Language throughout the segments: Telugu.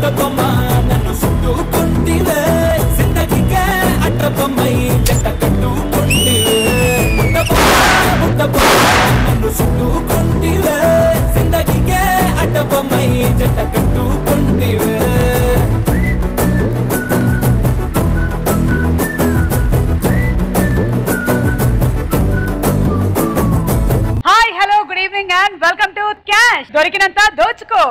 బుట్టబొమ్మ నన్ను చుట్టుకుంటివే జిందగీకే అడ్డబొమ్మై జంట కట్టుకుంటివే బుట్టబొమ్మ బుట్టబొమ్మ నన్ను చుట్టుకుంటివే జిందగీకే అడ్డబొమ్మై జంట కట్టుకుంటివే hi hello good evening and welcome to cash దొరికినంత దోచుకో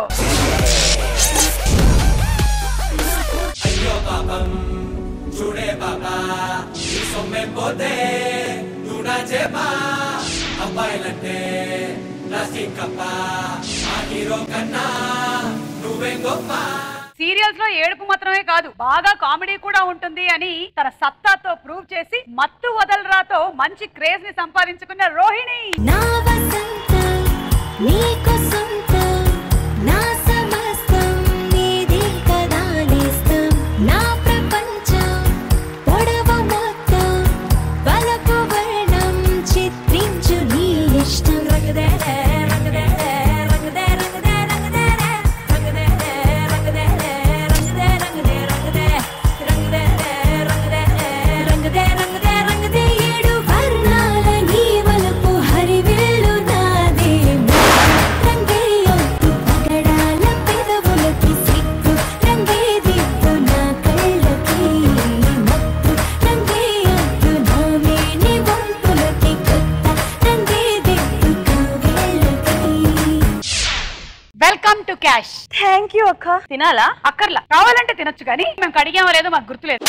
అయ్యో పాపం చూడే బాబా ఈ సొమ్మె పోతే దూడా చేపా అబ్బాయిలంటే ప్లాస్టిక్ కప్ప ఆ హీరో కన్నా నువ్వే గొప్ప సీరియల్స్ లో ఏడుపు మాత్రమే కాదు బాగా కామెడీ కూడా ఉంటుంది అని తన సత్తాతో ప్రూవ్ చేసి మత్తు వదలరాతో మంచి క్రేజ్ ని సంపాదించుకున్న రోహిణి నా వసంతం నీకు సొంతం నా సమస్తం నీది కదా నేస్తం నా ప్రపంచం పొడవ మొత్తం వలపు వర్ణం చిత్రించు నీ ఇష్టం రంగదే రంగదే రంగదే రంగదే రంగదే రంగదే రంగదే రంగదే రంగదే రంగదే రంగదే రంగదే రంగదే రంగదే రంగదే ఏడు వర్ణాల నీ వలపు హరివిల్లు నాదే రంగే ఒట్టు పగడాల పెదవులకి సిగ్గు రంగే దిద్దు నా కళ్ళకి మత్తు రంగే ఒట్టు నా మేని వంపులకి కొత్త రంగే దిద్దు కౌగిళ్ళకి welcome to cash thank you అక్క తినాలా అక్కర్లా కావాలంటే తినొచ్చు కానీ మేము కడిగామో లేదో మాకు గుర్తులేదు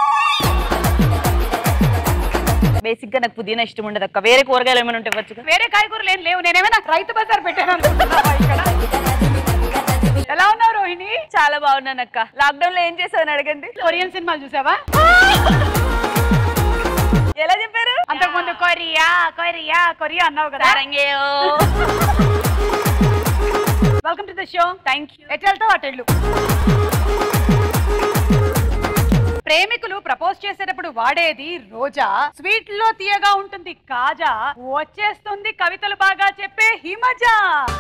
బేసిక్ గా నాకు పుదీనా ఇష్టం ఉండదు అక్క వేరే కూరగాయలు ఏమైనా ఉంటే ఇవ్వచ్చు వేరే కాయగూరలు ఏం లేవు నేనేమైనా రైతు బజార్ పెట్టాను అనుకుంటున్నావా ఇక్కడ ఎలా ఉన్నావు రోహిణి చాలా బాగున్నాను అక్క లాక్డౌన్ లో ఏం చేసావు అడగండి కొరియన్ సినిమాలు చూసావా ఎలా చెప్పారు అంతకుముందు కొరియా కొరియా కొరియా అన్నావు కదా సారంగేయో welcome to the show thank you ఎటు వెళ్తావు అటు వెళ్ళు ప్రేమికులు ప్రపోజ్ చేసేటప్పుడు వాడేది రోజా స్వీట్ లో తీయగా ఉంటుంది కాజా వచ్చేస్తుంది కవితలు బాగా చెప్పే హిమజా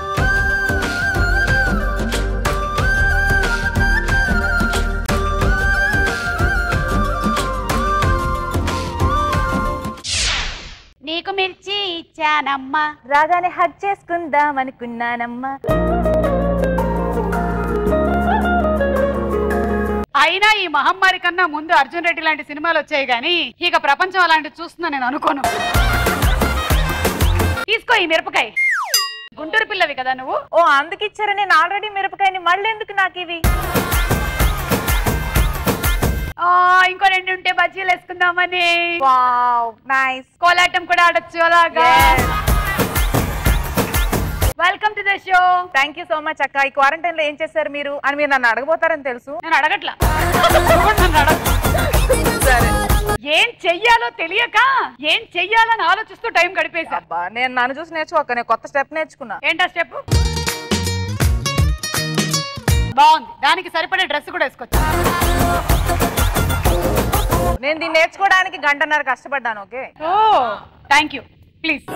నీకు మిర్చి ఇచ్చానమ్మా రాగానే హగ్ చేసుకుందాం అనుకున్నానమ్మా అయినా ఈ మహమ్మారి కన్నా ముందు అర్జున్ రెడ్డి లాంటి సినిమాలు వచ్చాయి గానీ ఇక ప్రపంచం అలాంటి చూస్తుందా నేను అనుకోను తీసుకో ఈ మిరపకాయ గుంటూరు పిల్లవి కదా నువ్వు ఓ అందుకు ఇచ్చారా నేను ఆల్రెడీ మిరపకాయని మళ్ళీ ఎందుకు నాకు ఇవి ఆ, ఇంకో రెండు ఉంటే బజ్జీలు వేసుకుందామని వావ్ నైస్ కోలాటం కూడా ఆడొచ్చు అలాగా welcome to the show thank you so much అక్క ఈ క్వారంటైన్ లో ఏం చేశారు మీరు అని మీరు నన్ను అడగబోతారని తెలుసు నేను అడగట్లా నన్ను అడగ- సరే ఏం చెయ్యాలో తెలియక ఏం చెయ్యాలని ఆలోచిస్తూ టైం గడిపేశా అబ్బా నేను నన్ను చూసి నేర్చుకోక నేను కొత్త స్టెప్ నేర్చుకున్నా ఏంటా స్టెప్ బాగుంది దానికి సరిపడే డ్రెస్ కూడా వేసుకోవచ్చు నేను దీన్ని నేర్చుకోవడానికి గంటన్నర కష్టపడ్డాను okay oh thank you please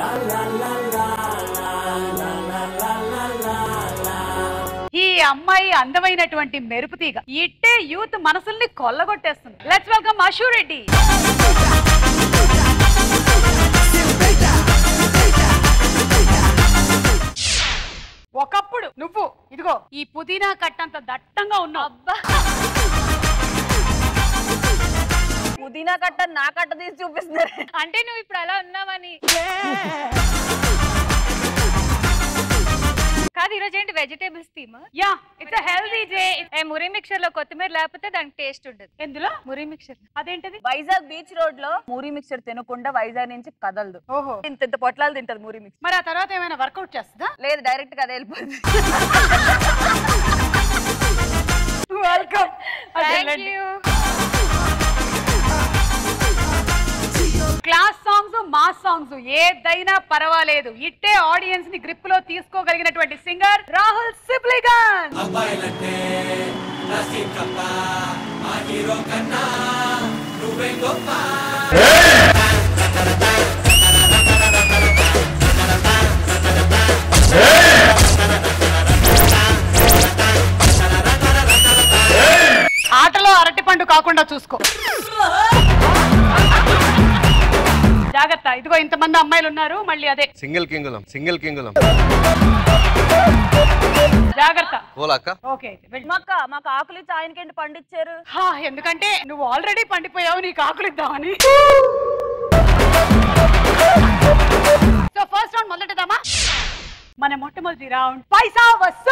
ఈ అమ్మాయి అందమైనటువంటి మెరుపు తీగ ఇట్టే యూత్ మనసుల్ని కొల్లగొట్టేస్తుంది లెట్స్ వెల్కమ్ అశు రెడ్డి ఒకప్పుడు నువ్వు ఇదిగో ఈ పుదీనా కట్టంత దట్టంగా ఉన్నావు అబ్బా పుదీనా కట్ట నా కట్ట తీసి చూపిస్తున్నారు అంటే నువ్వు ఇప్పుడు అలా ఉన్నావని కాదు ఈరోజు ఏంటి vegetables theme yeah it's healthy day ఏ మురి మిక్చర్ లో కొత్తిమీర లేకపోతే దానికి టేస్ట్ ఉండదు ఎందులో మురి మిక్చర్ అదేంటిది వైజాగ్ బీచ్ రోడ్ లో మూరీ మిక్చర్ తినకుండా వైజాగ్ నుంచి కదలదు ఓహో ఇంత ఇంత పొట్లాలు తింటది మూరీ మిక్చర్ మరి ఆ తర్వాత ఏమైనా వర్కౌట్ చేస్తుందా లేదు డైరెక్ట్ గా అదే వెళ్ళిపోతుంది welcome thank you class songs mass songs ఏదైనా పర్వాలేదు ఇట్టే ఆడియన్స్ ని గ్రిప్ లో తీసుకోగలిగినటువంటి సింగర్ రాహుల్ సిబ్లిగన్ అబ్బాయిలంటే ప్లాస్టిక్ కప్ప ఆ హీరో కన్నా నువ్వే గొప్ప చూసుకో జాగ్రత్త ఇదిగో ఇంతమంది అమ్మాయిలు ఉన్నారు మళ్ళీ అదే సింగిల్ కింగులం సింగిల్ కింగులం జాగ్రత్త పోలాక్క ఓకే అయితే వెళ్ళు. మాక మాకు ఆకులు ఇచ్చి ఆయనకేంటి పండించారు హా, ఎందుకంటే నువ్వు ఆల్రెడీ పండిపోయావు నీకు ఆకులు ఇద్దామని సో ఫస్ట్ రౌండ్ మొదలెడదామా మన మొట్టమొదటి రౌండ్ పైసా వసూ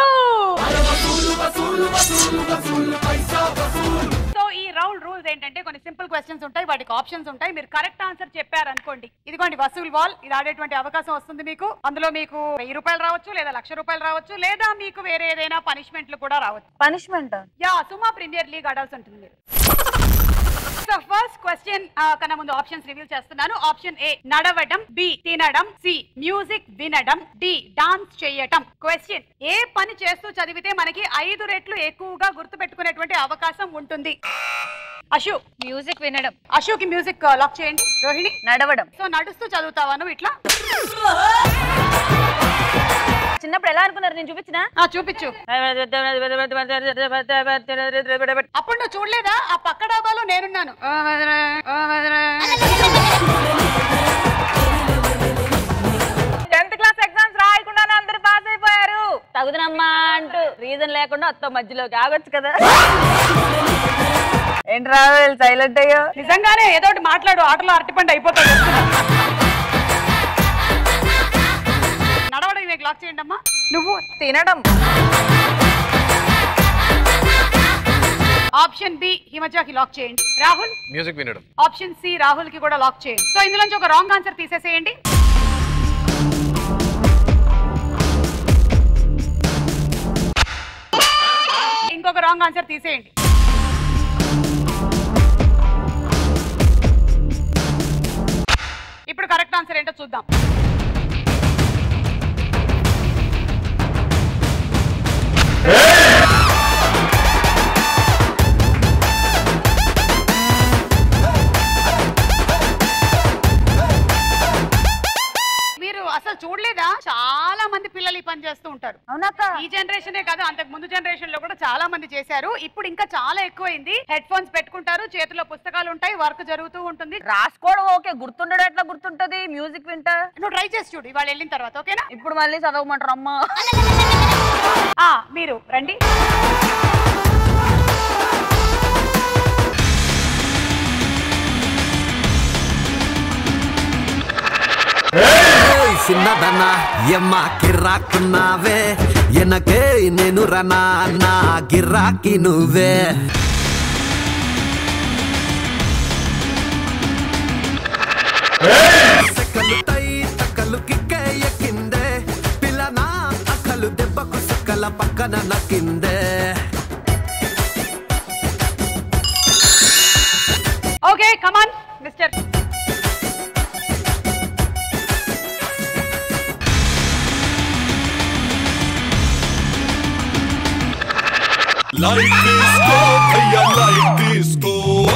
సో ఈ రౌండ్ రూల్స్ ఏంటంటే కొన్ని సింపుల్ క్వశ్చన్స్ ఉంటాయి వాటికి ఆప్షన్స్ ఉంటాయి మీరు కరెక్ట్ ఆన్సర్ చెప్పారు అనుకోండి ఇదిగోండి వసూల్ వాల్ ఇది ఆడేటువంటి అవకాశం వస్తుంది మీకు అందులో మీకు వెయ్యి రూపాయలు రావచ్చు లేదా లక్ష రూపాయలు రావచ్చు లేదా మీకు వేరే ఏదైనా పనిష్మెంట్లు కూడా రావచ్చు punishment yeah Suma premier league ఆడాల్సి ఉంటుంది మీరు సో ఫస్ట్ క్వశ్చన్ కన్నా ముందు ఆప్షన్స్ రివీల్ చేస్తున్నాను ఆప్షన్ ఏ నడవడం బి తినడం సి మ్యూజిక్ వినడం డి డాన్స్ చేయటం క్వశ్చన్ ఏ పని చేస్తూ చదివితే మనకి ఐదు రెట్లు ఎక్కువగా గుర్తుపెట్టుకునేటువంటి అవకాశం ఉంటుంది అశు మ్యూజిక్ వినడం అశుకి మ్యూజిక్ లాక్ చేయండి రోహిణి నడవడం సో నడుస్తూ చదువుతావా నువ్వు ఇట్లా చిన్నప్పుడు ఎలా అనుకున్నారు నేను చూపించిన ఆ చూపించు అప్పుడు నువ్వు చూడలేదా ఆ పక్క డాబాలో నేనున్నాను టెన్త్ క్లాస్ ఎగ్జామ్స్ రాయకుండానే అందరూ పాస్ అయిపోయారు తగుదనమ్మా అంటూ రీజన్ లేకుండా వస్తాం మధ్యలోకి ఆగొచ్చు కదా ఏంటి రావు సైలెంట్ అయ్యో నిజంగానే ఏదో ఒకటి మాట్లాడు ఆటలో అరటిపండు అయిపోతుంది నడవడం మీకు లాక్ చేయండి అమ్మా నువ్వు తినడం ఆప్షన్ బి హిమజాకి లాక్ చేయండి రాహుల్ మ్యూజిక్ వినడం ఆప్షన్ సి రాహుల్ కి కూడా లాక్ చేయండి సో ఇందులోంచి ఒక రాంగ్ ఆన్సర్ తీసేసేయండి ఇంకొక రాంగ్ ఆన్సర్ తీసేయండి ఇప్పుడు కరెక్ట్ ఆన్సర్ ఏంటో చూద్దాం మీరు అసలు చూడలేదా చాలా మంది పిల్లలు ఈ పని చేస్తూ ఉంటారు అవునక్క ఈ జనరేషనే కాదు అంతకు ముందు జనరేషన్ లో కూడా చాలా మంది చేశారు ఇప్పుడు ఇంకా చాలా ఎక్కువైంది హెడ్ ఫోన్స్ పెట్టుకుంటారు చేతిలో పుస్తకాలు ఉంటాయి వర్క్ జరుగుతూ ఉంటుంది రాసుకోవడం ఓకే గుర్తుండడం ఎట్లా గుర్తుంటది మ్యూజిక్ వింటా నువ్వు ట్రై చేసి చూడు ఇవాళ వెళ్ళిన తర్వాత ఓకేనా ఇప్పుడు మళ్ళీ చదవమంటారు అమ్మా ఆ మీరు రండి ఓయ్ చిన్నదన్న ఎమ్మ కిర్రాకున్నావే ఎనకే నేను రనా నా గిరాకి నువ్వే సెకలు తై తక్కలు కిక్కే ఎక్కిందే పిల్లనా అక్కలు దెబ్బకు సుక్కల పక్కన నక్కిందే okay come on mister Like disco, భయ్యా like disco.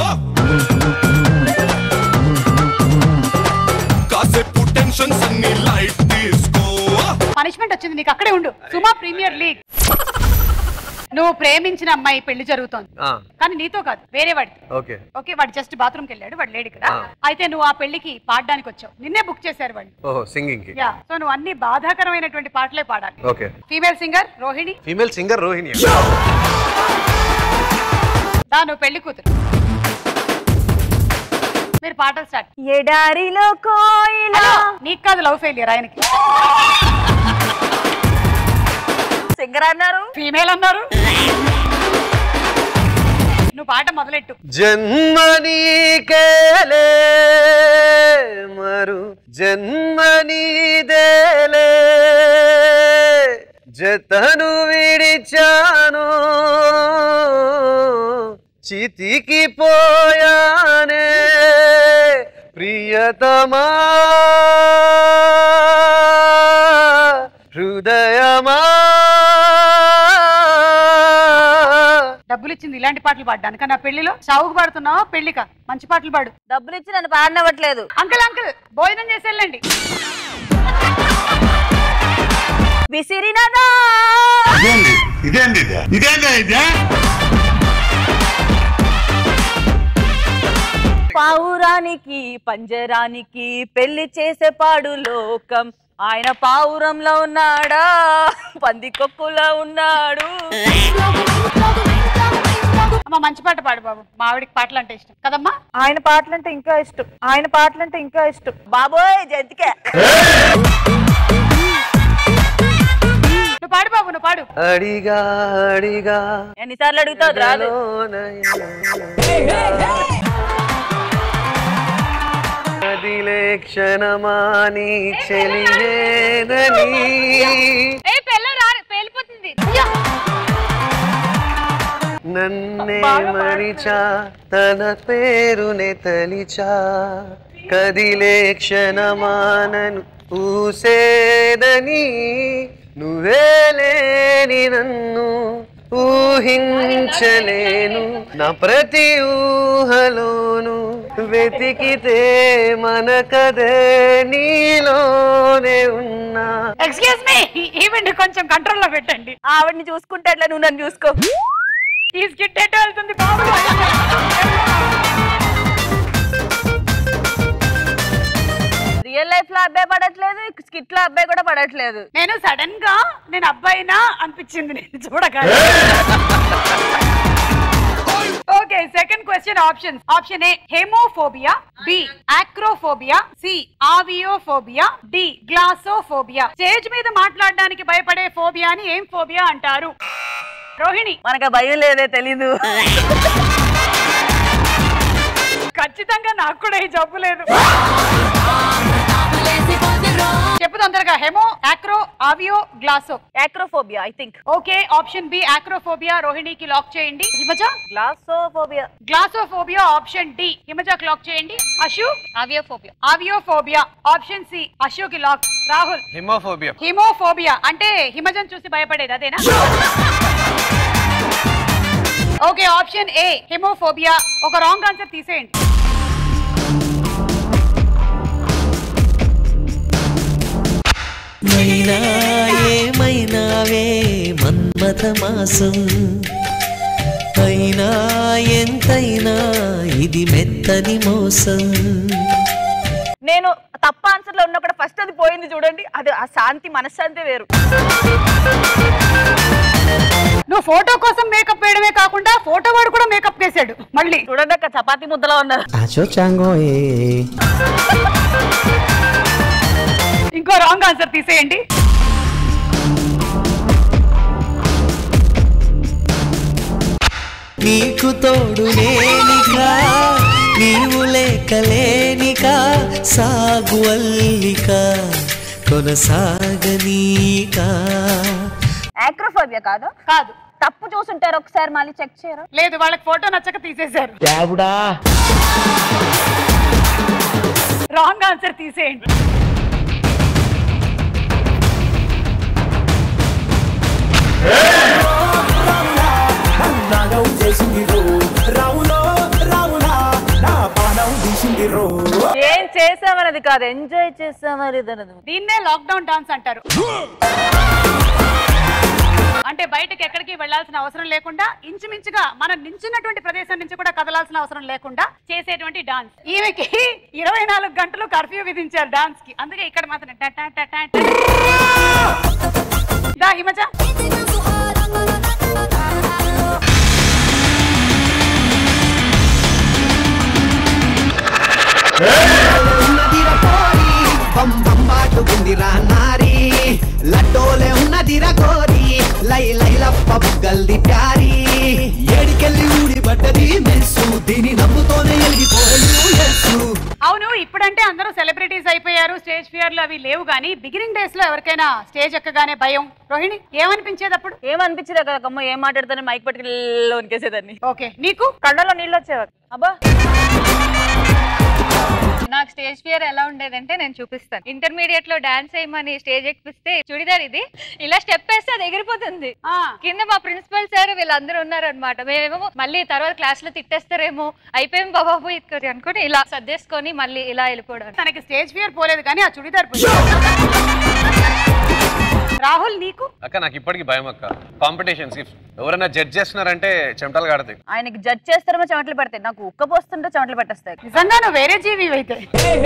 కాసేపు టెన్షన్స్ అన్ని లైట్ తీసుకో పనిష్మెంట్ వచ్చింది నీకు అక్కడే ఉండు సుమా ప్రీమియర్ లీగ్ నువ్వు ప్రేమించిన అమ్మాయి పెళ్లి జరుగుతోంది కానీ నీతో కాదు వేరే వాడితో ఓకే ఓకే వాడు జస్ట్ బాత్రూమ్కి వెళ్ళాడు వాడు లేడు ఇక్కడ ఆ. అయితే నువ్వు ఆ పెళ్లికి పాడడానికి వచ్చావు నిన్నే బుక్ చేశారు వాళ్ళు ఓహో సింగింగ్ కి యా సో నువ్వు అన్ని బాధాకరమైనటువంటి పాటలే పాడాలి okay female singer Rohini female singer Rohini దా నువ్వు పెళ్లి కూతురు మీరు పాటలు స్టార్ట్ ఎడారిలో కోయిలా నీకు కాదు లవ్ ఫెయిలియర్ ఆయనకి సింగర్ అన్నారు ఫీమేల్ అన్నారు నువ్వు పాట మొదలెట్టు జన్మ నీకేలే మరు జన్మ నీదేలే జతను విడిచాను చితికి పోయానే ప్రియతమా హృదయమా డబ్బులు ఇచ్చింది ఇలాంటి పాటలు పాడ్డాను కానీ నా పెళ్లిలో చావుకు పాడుతున్నావా పెళ్లిక మంచి పాటలు పాడు డబ్బులు ఇచ్చి నన్ను పాడనివ్వట్లేదు అంకుల్ అంకుల్ భోజనం చేసి వెళ్ళండి విసిరినదా ఇదేంది ఇదేంది ఇదే పావురానికి పంజరానికి పెళ్లి చేసే పాడు లోకం ఆయన పావురంలో ఉన్నాడా పంది కొక్కులో ఉన్నాడు అమ్మ మంచి పాట పాడు బాబు మా ఆవిడకి పాటలు అంటే ఇష్టం కదమ్మా ఆయన పాటలంటే ఇంకా ఇష్టం ఆయన పాటలంటే ఇంకా ఇష్టం బాబోయ్ జంతికే నువ్వు పాడు బాబు నువ్వు పాడు అడిగా అడిగా ఎన్నిసార్లు అడుగుతావు రాదు అదిలే క్షణమాని చెలియేదని ఏ పెళ్ళ రా పేలిపోతుంది నన్నే మరిచా తన పేరునే తలిచా కదిలే క్షణమానను ఊసేదని నువ్వే లేని నన్ను ఊహించలేను నా ప్రతి ఊహలోను వెతికితే మనకదే నీలోనే ఉన్నా ఎక్స్క్యూజ్ మీ ఈవెంట్ కొంచెం కంట్రోల్లో పెట్టండి ఆవిడ్ని చూసుకుంటాట్లే నువ్వు నన్ను చూసుకో ఈ స్కిట్ ఎటు వెళ్తుంది బాబు రియల్ లైఫ్ లో అబ్బాయి పడట్లేదు స్కిట్ లో అబ్బాయి కూడా పడట్లేదు నేను సడన్ గా నేను అబ్బాయినా అనిపించింది నేను చూడగా okay second question option option A hemophobia B acrophobia C aviophobia D glossophobia stage మీద మాట్లాడడానికి భయపడే ఫోబియాని ఏం ఫోబియా అంటారు రోహిణి మనకు ఆ భయం లేదే తెలీదు ఖచ్చితంగా నాకు కూడా ఈ జబ్బు లేదు చెప్పు తొందరగా hemo acro avio glosso acrophobia I think okay option B acrophobia రోహిణికి లాక్ చేయండి Himaja glossophobia glossophobia option D హిమజకి లాక్ చేయండి Ashu aviophobia aviophobia option C అశుకి లాక్ రాహుల్ హిమోఫోబియా హిమోఫోబియా అంటే హిమజన్ చూసి భయపడేది అదేనా ఓకే ఆప్షన్ ఏ హిమోఫోబియా ఒక రాంగ్ ఆన్సర్ తీసేయండి మైనా ఏమైనావే మన్మథ మాసం అయినా ఎంతైనా ఇది మెత్తని మోసం నేను తప్ప ఆన్సర్ లో ఉన్నప్పుడు ఫస్ట్ అది పోయింది చూడండి అది ఆ శాంతి మనశ్శాంతి వేరు నువ్వు ఫోటో కోసం మేకప్ వేయడమే కాకుండా ఫోటో వాడు కూడా మేకప్ వేసాడు మళ్ళీ చూడండి అక్క చపాతీ ముద్దలో ఉన్నారు ఆచో చాంగో ఏ ఇంకో రాంగ్ ఆన్సర్ తీసేయండి నీకు తోడు లేనికా నీవు లేకలేనిక సాగు అల్లిక కొనసాగనీక యాక్రోఫోబియా కాదు కాదు తప్పు చూసుంటారు ఒకసారి మళ్ళీ చెక్ చేయరు లేదు వాళ్ళకి ఫోటో నచ్చక తీసేశారు రాంగ్ ఆన్సర్ తీసేయండి నాగం చేసింది రో రావులో రావులా నా పానం తీసింది రో ఏం చేసామన్నది కాదు ఎంజాయ్ చేసామనేది అన్నది దీన్నే లాక్డౌన్ డాన్స్ అంటారు అంటే బయటకి ఎక్కడికి వెళ్ళాల్సిన అవసరం లేకుండా ఇంచుమించుగా మనం నించున్నటువంటి ప్రదేశం నుంచి కూడా కదలాల్సిన అవసరం లేకుండా చేసేటువంటి డాన్స్ ఈమెకి ఇరవై నాలుగు గంటలు కర్ఫ్యూ విధించారు డాన్స్ కి అందుకే ఇక్కడ మాత్రం టా టా టా టా టా. దా హిమజ ఉన్నదిరా కోరి బం బం బాటుకుందిరా నారి లడ్డోలే ఉన్నదిరా కోరి లై లైలప్ప బుగ్గల్ది ప్యారి ఏడికెళ్ళి ఊడి పడ్డది మెస్సు దీని నమ్ముతోనే ఎలిగిపోయు ఎస్సు అవును ఇప్పుడంటే అందరూ సెలబ్రిటీస్ అయిపోయారు స్టేజ్ ఫియర్లు అవి లేవు కానీ బిగినింగ్ డేస్ లో ఎవరికైనా స్టేజ్ ఎక్కగానే భయం రోహిణి ఏమనిపించేది అప్పుడు ఏమనిపించదు కదా అమ్మ ఏం మాట్లాడుతానే మైక్ పట్టుకుని వనికేసేదాన్ని ఓకే నీకు కళ్ళలో నీళ్ళు వచ్చేవారు అబ్బా నాకు స్టేజ్ ఫియర్ ఎలా ఉండేదంటే నేను చూపిస్తాను ఇంటర్మీడియట్ లో డాన్స్ చేయమని స్టేజ్ ఎక్కిస్తే చుడిదార్ ఇది ఇలా స్టెప్ వేస్తే అది ఎగిరిపోతుంది ఆ. కింద మా ప్రిన్సిపల్ సార్ వీళ్ళందరూ ఉన్నారనమాట మేమేమో మళ్ళీ తర్వాత క్లాస్ లో తిట్టేస్తారేమో అయిపోయాం బాబాబు ఇది అనుకుని ఇలా సర్దేసుకొని మళ్ళీ ఇలా వెళ్ళిపోవడం తనకి స్టేజ్ ఫియర్ పోలేదు కానీ ఆ చుడిదార్ పోయింది రాహుల్ నీకు అక్క నాకు ఇప్పటికి భయం అక్క కాంపిటీషన్స్ ఎవరైనా జడ్జ్ చేస్తున్నారంటే చెమటలు కాడతాయి ఆయనకి జడ్జ్ చేస్తారేమో చెమటలు పడతాయి నాకు ఉక్క పోస్తుంటే చెమటలు పెట్టేస్తాయి నిజంగా నువ్వు వేరే జీవి అయితే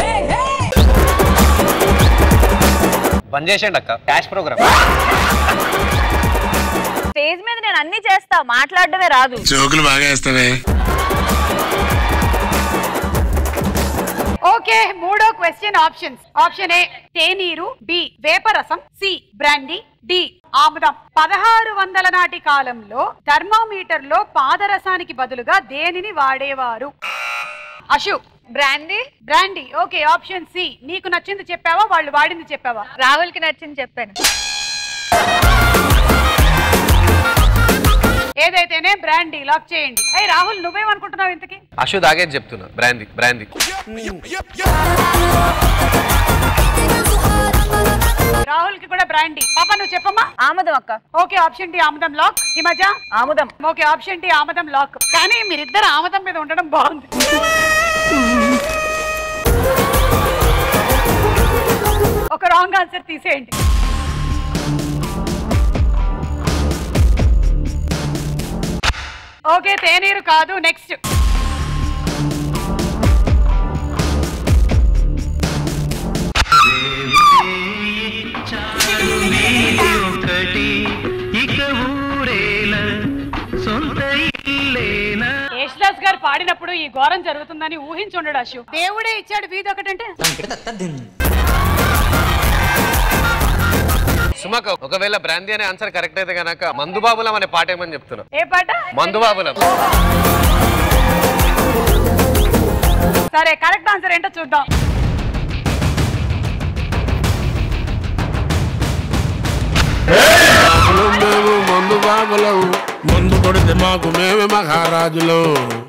బంద్ చేసేయండి అక్క క్యాష్ ప్రోగ్రామ్ స్టేజ్ మీద నేను అన్ని చేస్తా మాట్లాడడమే రాదు జోకులు బాగా వేస్తావే ఓకే మూడో క్వశ్చన్ ఆప్షన్స్ ఆప్షన్ ఏ తేనీరు బి వేపరసం సి బ్రాండీ డి ఆముదం పదహారు వందల నాటి కాలంలో థర్మోమీటర్ లో పాదరసానికి బదులుగా దేనిని వాడేవారు Ashu brandy brandy okay option C నీకు నచ్చింది చెప్పావా వాళ్ళు వాడింది చెప్పావా రాహుల్ కి నచ్చింది చెప్పాను ఏదైతేనే బ్రాండీ లాక్ చేయండి అయ్యి రాహుల్ నువ్వేమనుకుంటున్నావు ఇంతకి అశు దాగేది చెప్తున్నా బ్రాందీ బ్రాందీ రాహుల్ కి కూడా బ్రాండీ పాప నువ్వు చెప్పమ్మా ఆమదం అక్క ఓకే ఆప్షన్ డి ఆమదం లాక్ హిమజ ఆముదం ఓకే ఆప్షన్ డి ఆమదం లాక్ కానీ మీరిద్దరు ఆమదం మీద ఉండడం బాగుంది ఒక రాంగ్ ఆన్సర్ తీసేయండి ఓకే తేనీరు కాదు నెక్స్ట్ ఒకటి ఇక ఊరేల సొంత ఇల్లేనా యేసుదాస్ గారు పాడినప్పుడు ఈ ఘోరం జరుగుతుందని ఊహించుండడు అశు దేవుడే ఇచ్చాడు వీధి ఒకటంటే సుమక ఒకవేళ బ్రాందీ అనే ఆన్సర్ కరెక్ట్ అయితే కనుక మందుబాబులం అనే పాట ఏమని చెప్తున్నా ఏ పాట మందుబాబులం సరే కరెక్ట్ ఆన్సర్ ఏంటో చూద్దాం మేము మందు బాబులం మందు కొడితే మాకు మేమే మహారాజులు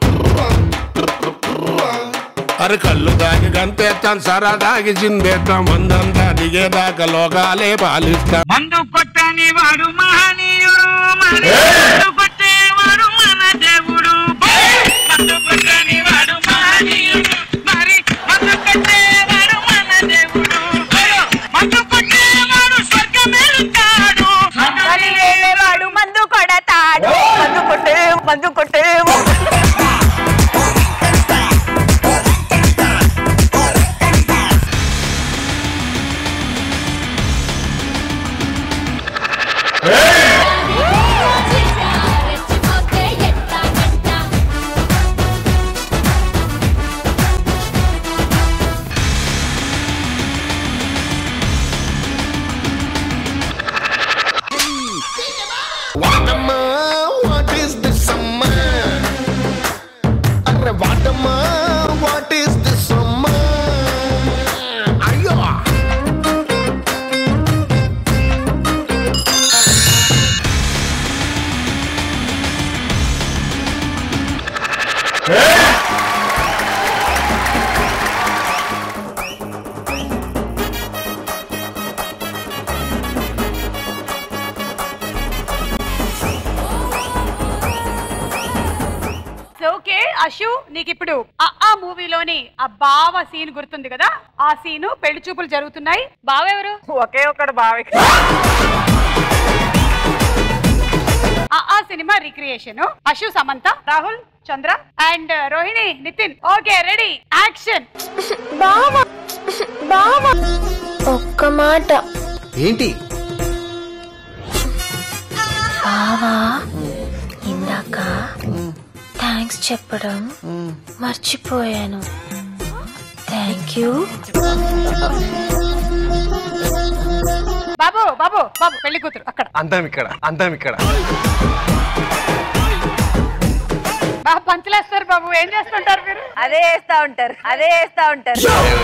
అరే కళ్ళు దాగి గంతేస్తాం సరా దాగి చిందేస్తాం మందంతా దిగేదాకా లోకాలే పాలిస్తాం మందు కొట్టని వాడు మహనీయుడు మరి మందు కొట్టేవాడు మన దేవుడు మందు కొట్టని వాడు మహనీయుడు మరి మందు కొట్టేవాడు మన దేవుడు మందు కొట్టేవాడు స్వర్గమెలుతాడు మరి వేలేవాడు మందు కొడతాడు మందు కొట్టే మందు కొట్టే వాటమ్మా వాట్ ఈస్ దిస్ అమ్మా అరే వాటమ్మా వాట్ ఈస్ దిస్ అమ్మా అయ్యో ఓకే అశు నీకు ఇప్పుడు ఆ ఆ మూవీలోని ఆ బావ సీన్ గుర్తుంది కదా ఆ సీను పెళ్లి చూపులు జరుగుతున్నాయి బావెవరు ఒకే ఒక్కడు బావి ఆ ఆ cinema recreation Ashu Samantha Rahul Chandra and Rohini Nitin okay ready action బావా బావా ఒక్క మాట ఏంటి బావా ఇందాక థ్యాంక్స్ చెప్పడం మర్చిపోయాను థ్యాంక్ యూ బాబు బాబు బాబు పెళ్లి కూతురు అక్కడ అంతం ఇక్కడ అంతం ఇక్కడ బాబు పంచలేస్తారు బాబు ఏం చేస్తుంటారు మీరు అదే వేస్తా ఉంటారు అదే వేస్తా ఉంటారు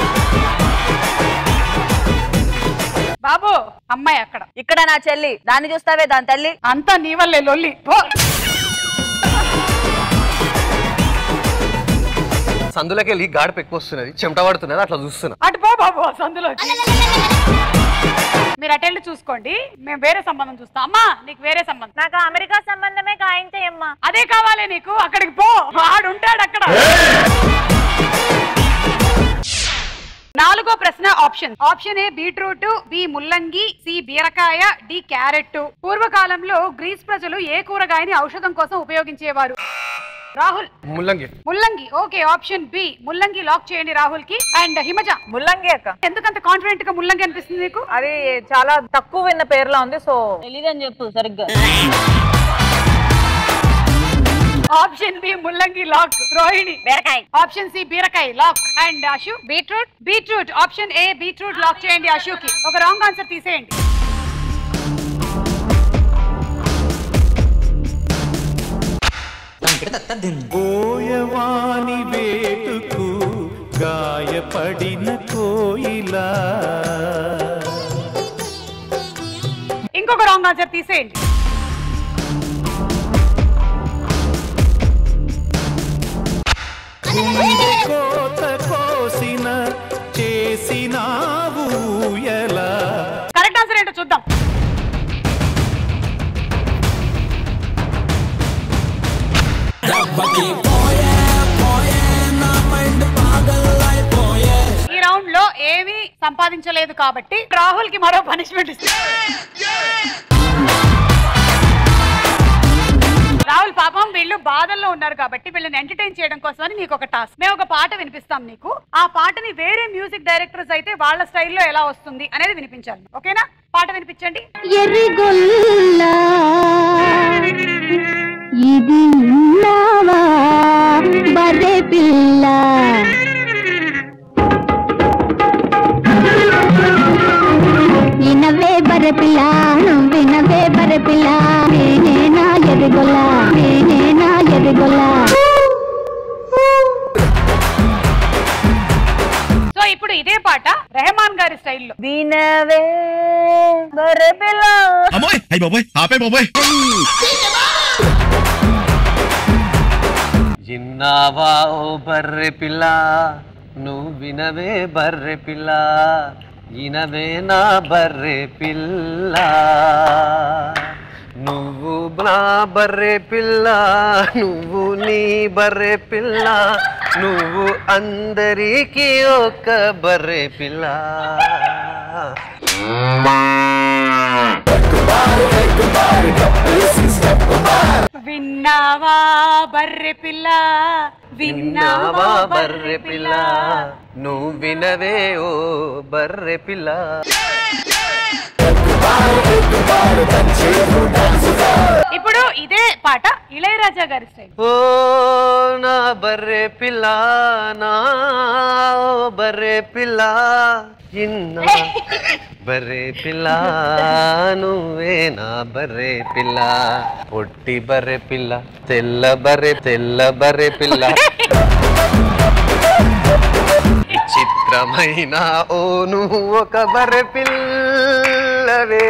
బాబు అమ్మాయి అక్కడ ఇక్కడ నా చెల్లి దాన్ని చూస్తావే దాని తల్లి అంతా నీ వల్లే లొల్లి పో. సందులోకి వెళ్ళి గాడిప ఎక్కువ వస్తున్నది చెమట పడుతున్నది అట్లా చూస్తున్నా అటు పో బాబు ఆ సందులో మీరు అటెండ్ చూసుకోండి మేము వేరే సంబంధం చూస్తాం అమ్మా నీకు వేరే సంబంధం నాకు అమెరికా సంబంధమే కాయించేయమ్మా అదే కావాలి నీకు అక్కడికి పో ఆడు ఉంటాడు అక్కడ నాలుగో ప్రశ్న option option A beetroot B ముల్లంగి సి బీరకాయ డి క్యారెట్ పూర్వకాలంలో గ్రీస్ ప్రజలు ఏ కూరగాయని ఔషధం కోసం ఉపయోగించేవారు రాహుల్ ముల్లంగి ముల్లంగి ఓకే ఆప్షన్ బి ముల్లంగి లాక్ చేయండి రాహుల్ కి అండ్ హిమజ ముల్లంగి అక్క ఎందుకంత కాన్ఫిడెంట్ గా ముల్లంగి అనిపిస్తుంది నీకు అది చాలా తక్కువ విన్న పేర్లా ఉంది సో తెలీదని చెప్పు సరిగ్గా ఆప్షన్ బి ముల్లంగి లాక్ రోహిణి బీరకాయ ఆప్షన్ సి బీరకాయ lock and Ashu beetroot beetroot option A beetroot lock చేయండి అశుకి ఒక రాంగ్ ఆన్సర్ తీసేయండి కోయవాని వేటుకు గాయపడిన కోయిలా ఇంకొక రాంగ్ ఆన్సర్ తీసేయండి గుండె కోత కోసిన చేసినావు ఎలా కరెక్ట్ ఆన్సర్ ఏంటో చూద్దాం ఈ రౌండ్ లో ఏమీ సంపాదించలేదు కాబట్టి రాహుల్ కి మరో పనిష్మెంట్ రాహుల్ పాపం వీళ్ళు బాధల్లో ఉన్నారు కాబట్టి వీళ్ళని ఎంటర్టైన్ చేయడం కోసమని మీకు ఒక టాస్క్ మేము ఒక పాట వినిపిస్తాం నీకు ఆ పాటని వేరే మ్యూజిక్ డైరెక్టర్స్ అయితే వాళ్ళ స్టైల్లో ఎలా వస్తుంది అనేది వినిపించాలి ఓకేనా పాట వినిపించండి ఎర్రిగొల్లా ఇది ఉన్నావా బర్రె పిల్ల వినవే బర్రె పిల్ల నువ్వు వినవే బర్రె పిల్ల నేనే నా ఎర్రిగొల్ల నేనే నా ఎర్రిగొల్ల సో ఇప్పుడు ఇదే పాట రెహమాన్ గారి స్టైల్లో వినవే బర్రె పిల్ల అమ్మోయ్ అయ్యి బాబోయ్ ఆపే బాబోయ్ ఇన్నావా ఓ బర్రె పిల్ల నువ్వు వినవే బర్రె పిల్ల ఇనవే నా బర్రె పిల్ల నువ్వు నా బర్రె పిల్ల నువ్వు నీ బర్రె పిల్ల నువ్వు అందరికీ ఒక బర్రె పిల్ల విన్నావా బర్రె పిల్ల విన్నావా బర్రె పిల్ల నువ్వు వినవే ఓ బర్రె పిల్ల ఇప్పుడు ఇదే పాట ఇళయరాజా గారి స్టైల్ ఓ నా బర్రె పిల్ల నా ఓ బర్రె పిల్ల ఇన్న బర్రె పిల్ల నువ్వే నా బర్రె పిల్ల పొట్టి బర్రె పిల్ల తెల్ల బర్రె తెల్ల బర్రె పిల్ల విచిత్రమైన ఓ నువ్వు ఒక బర్రె పిల్లవే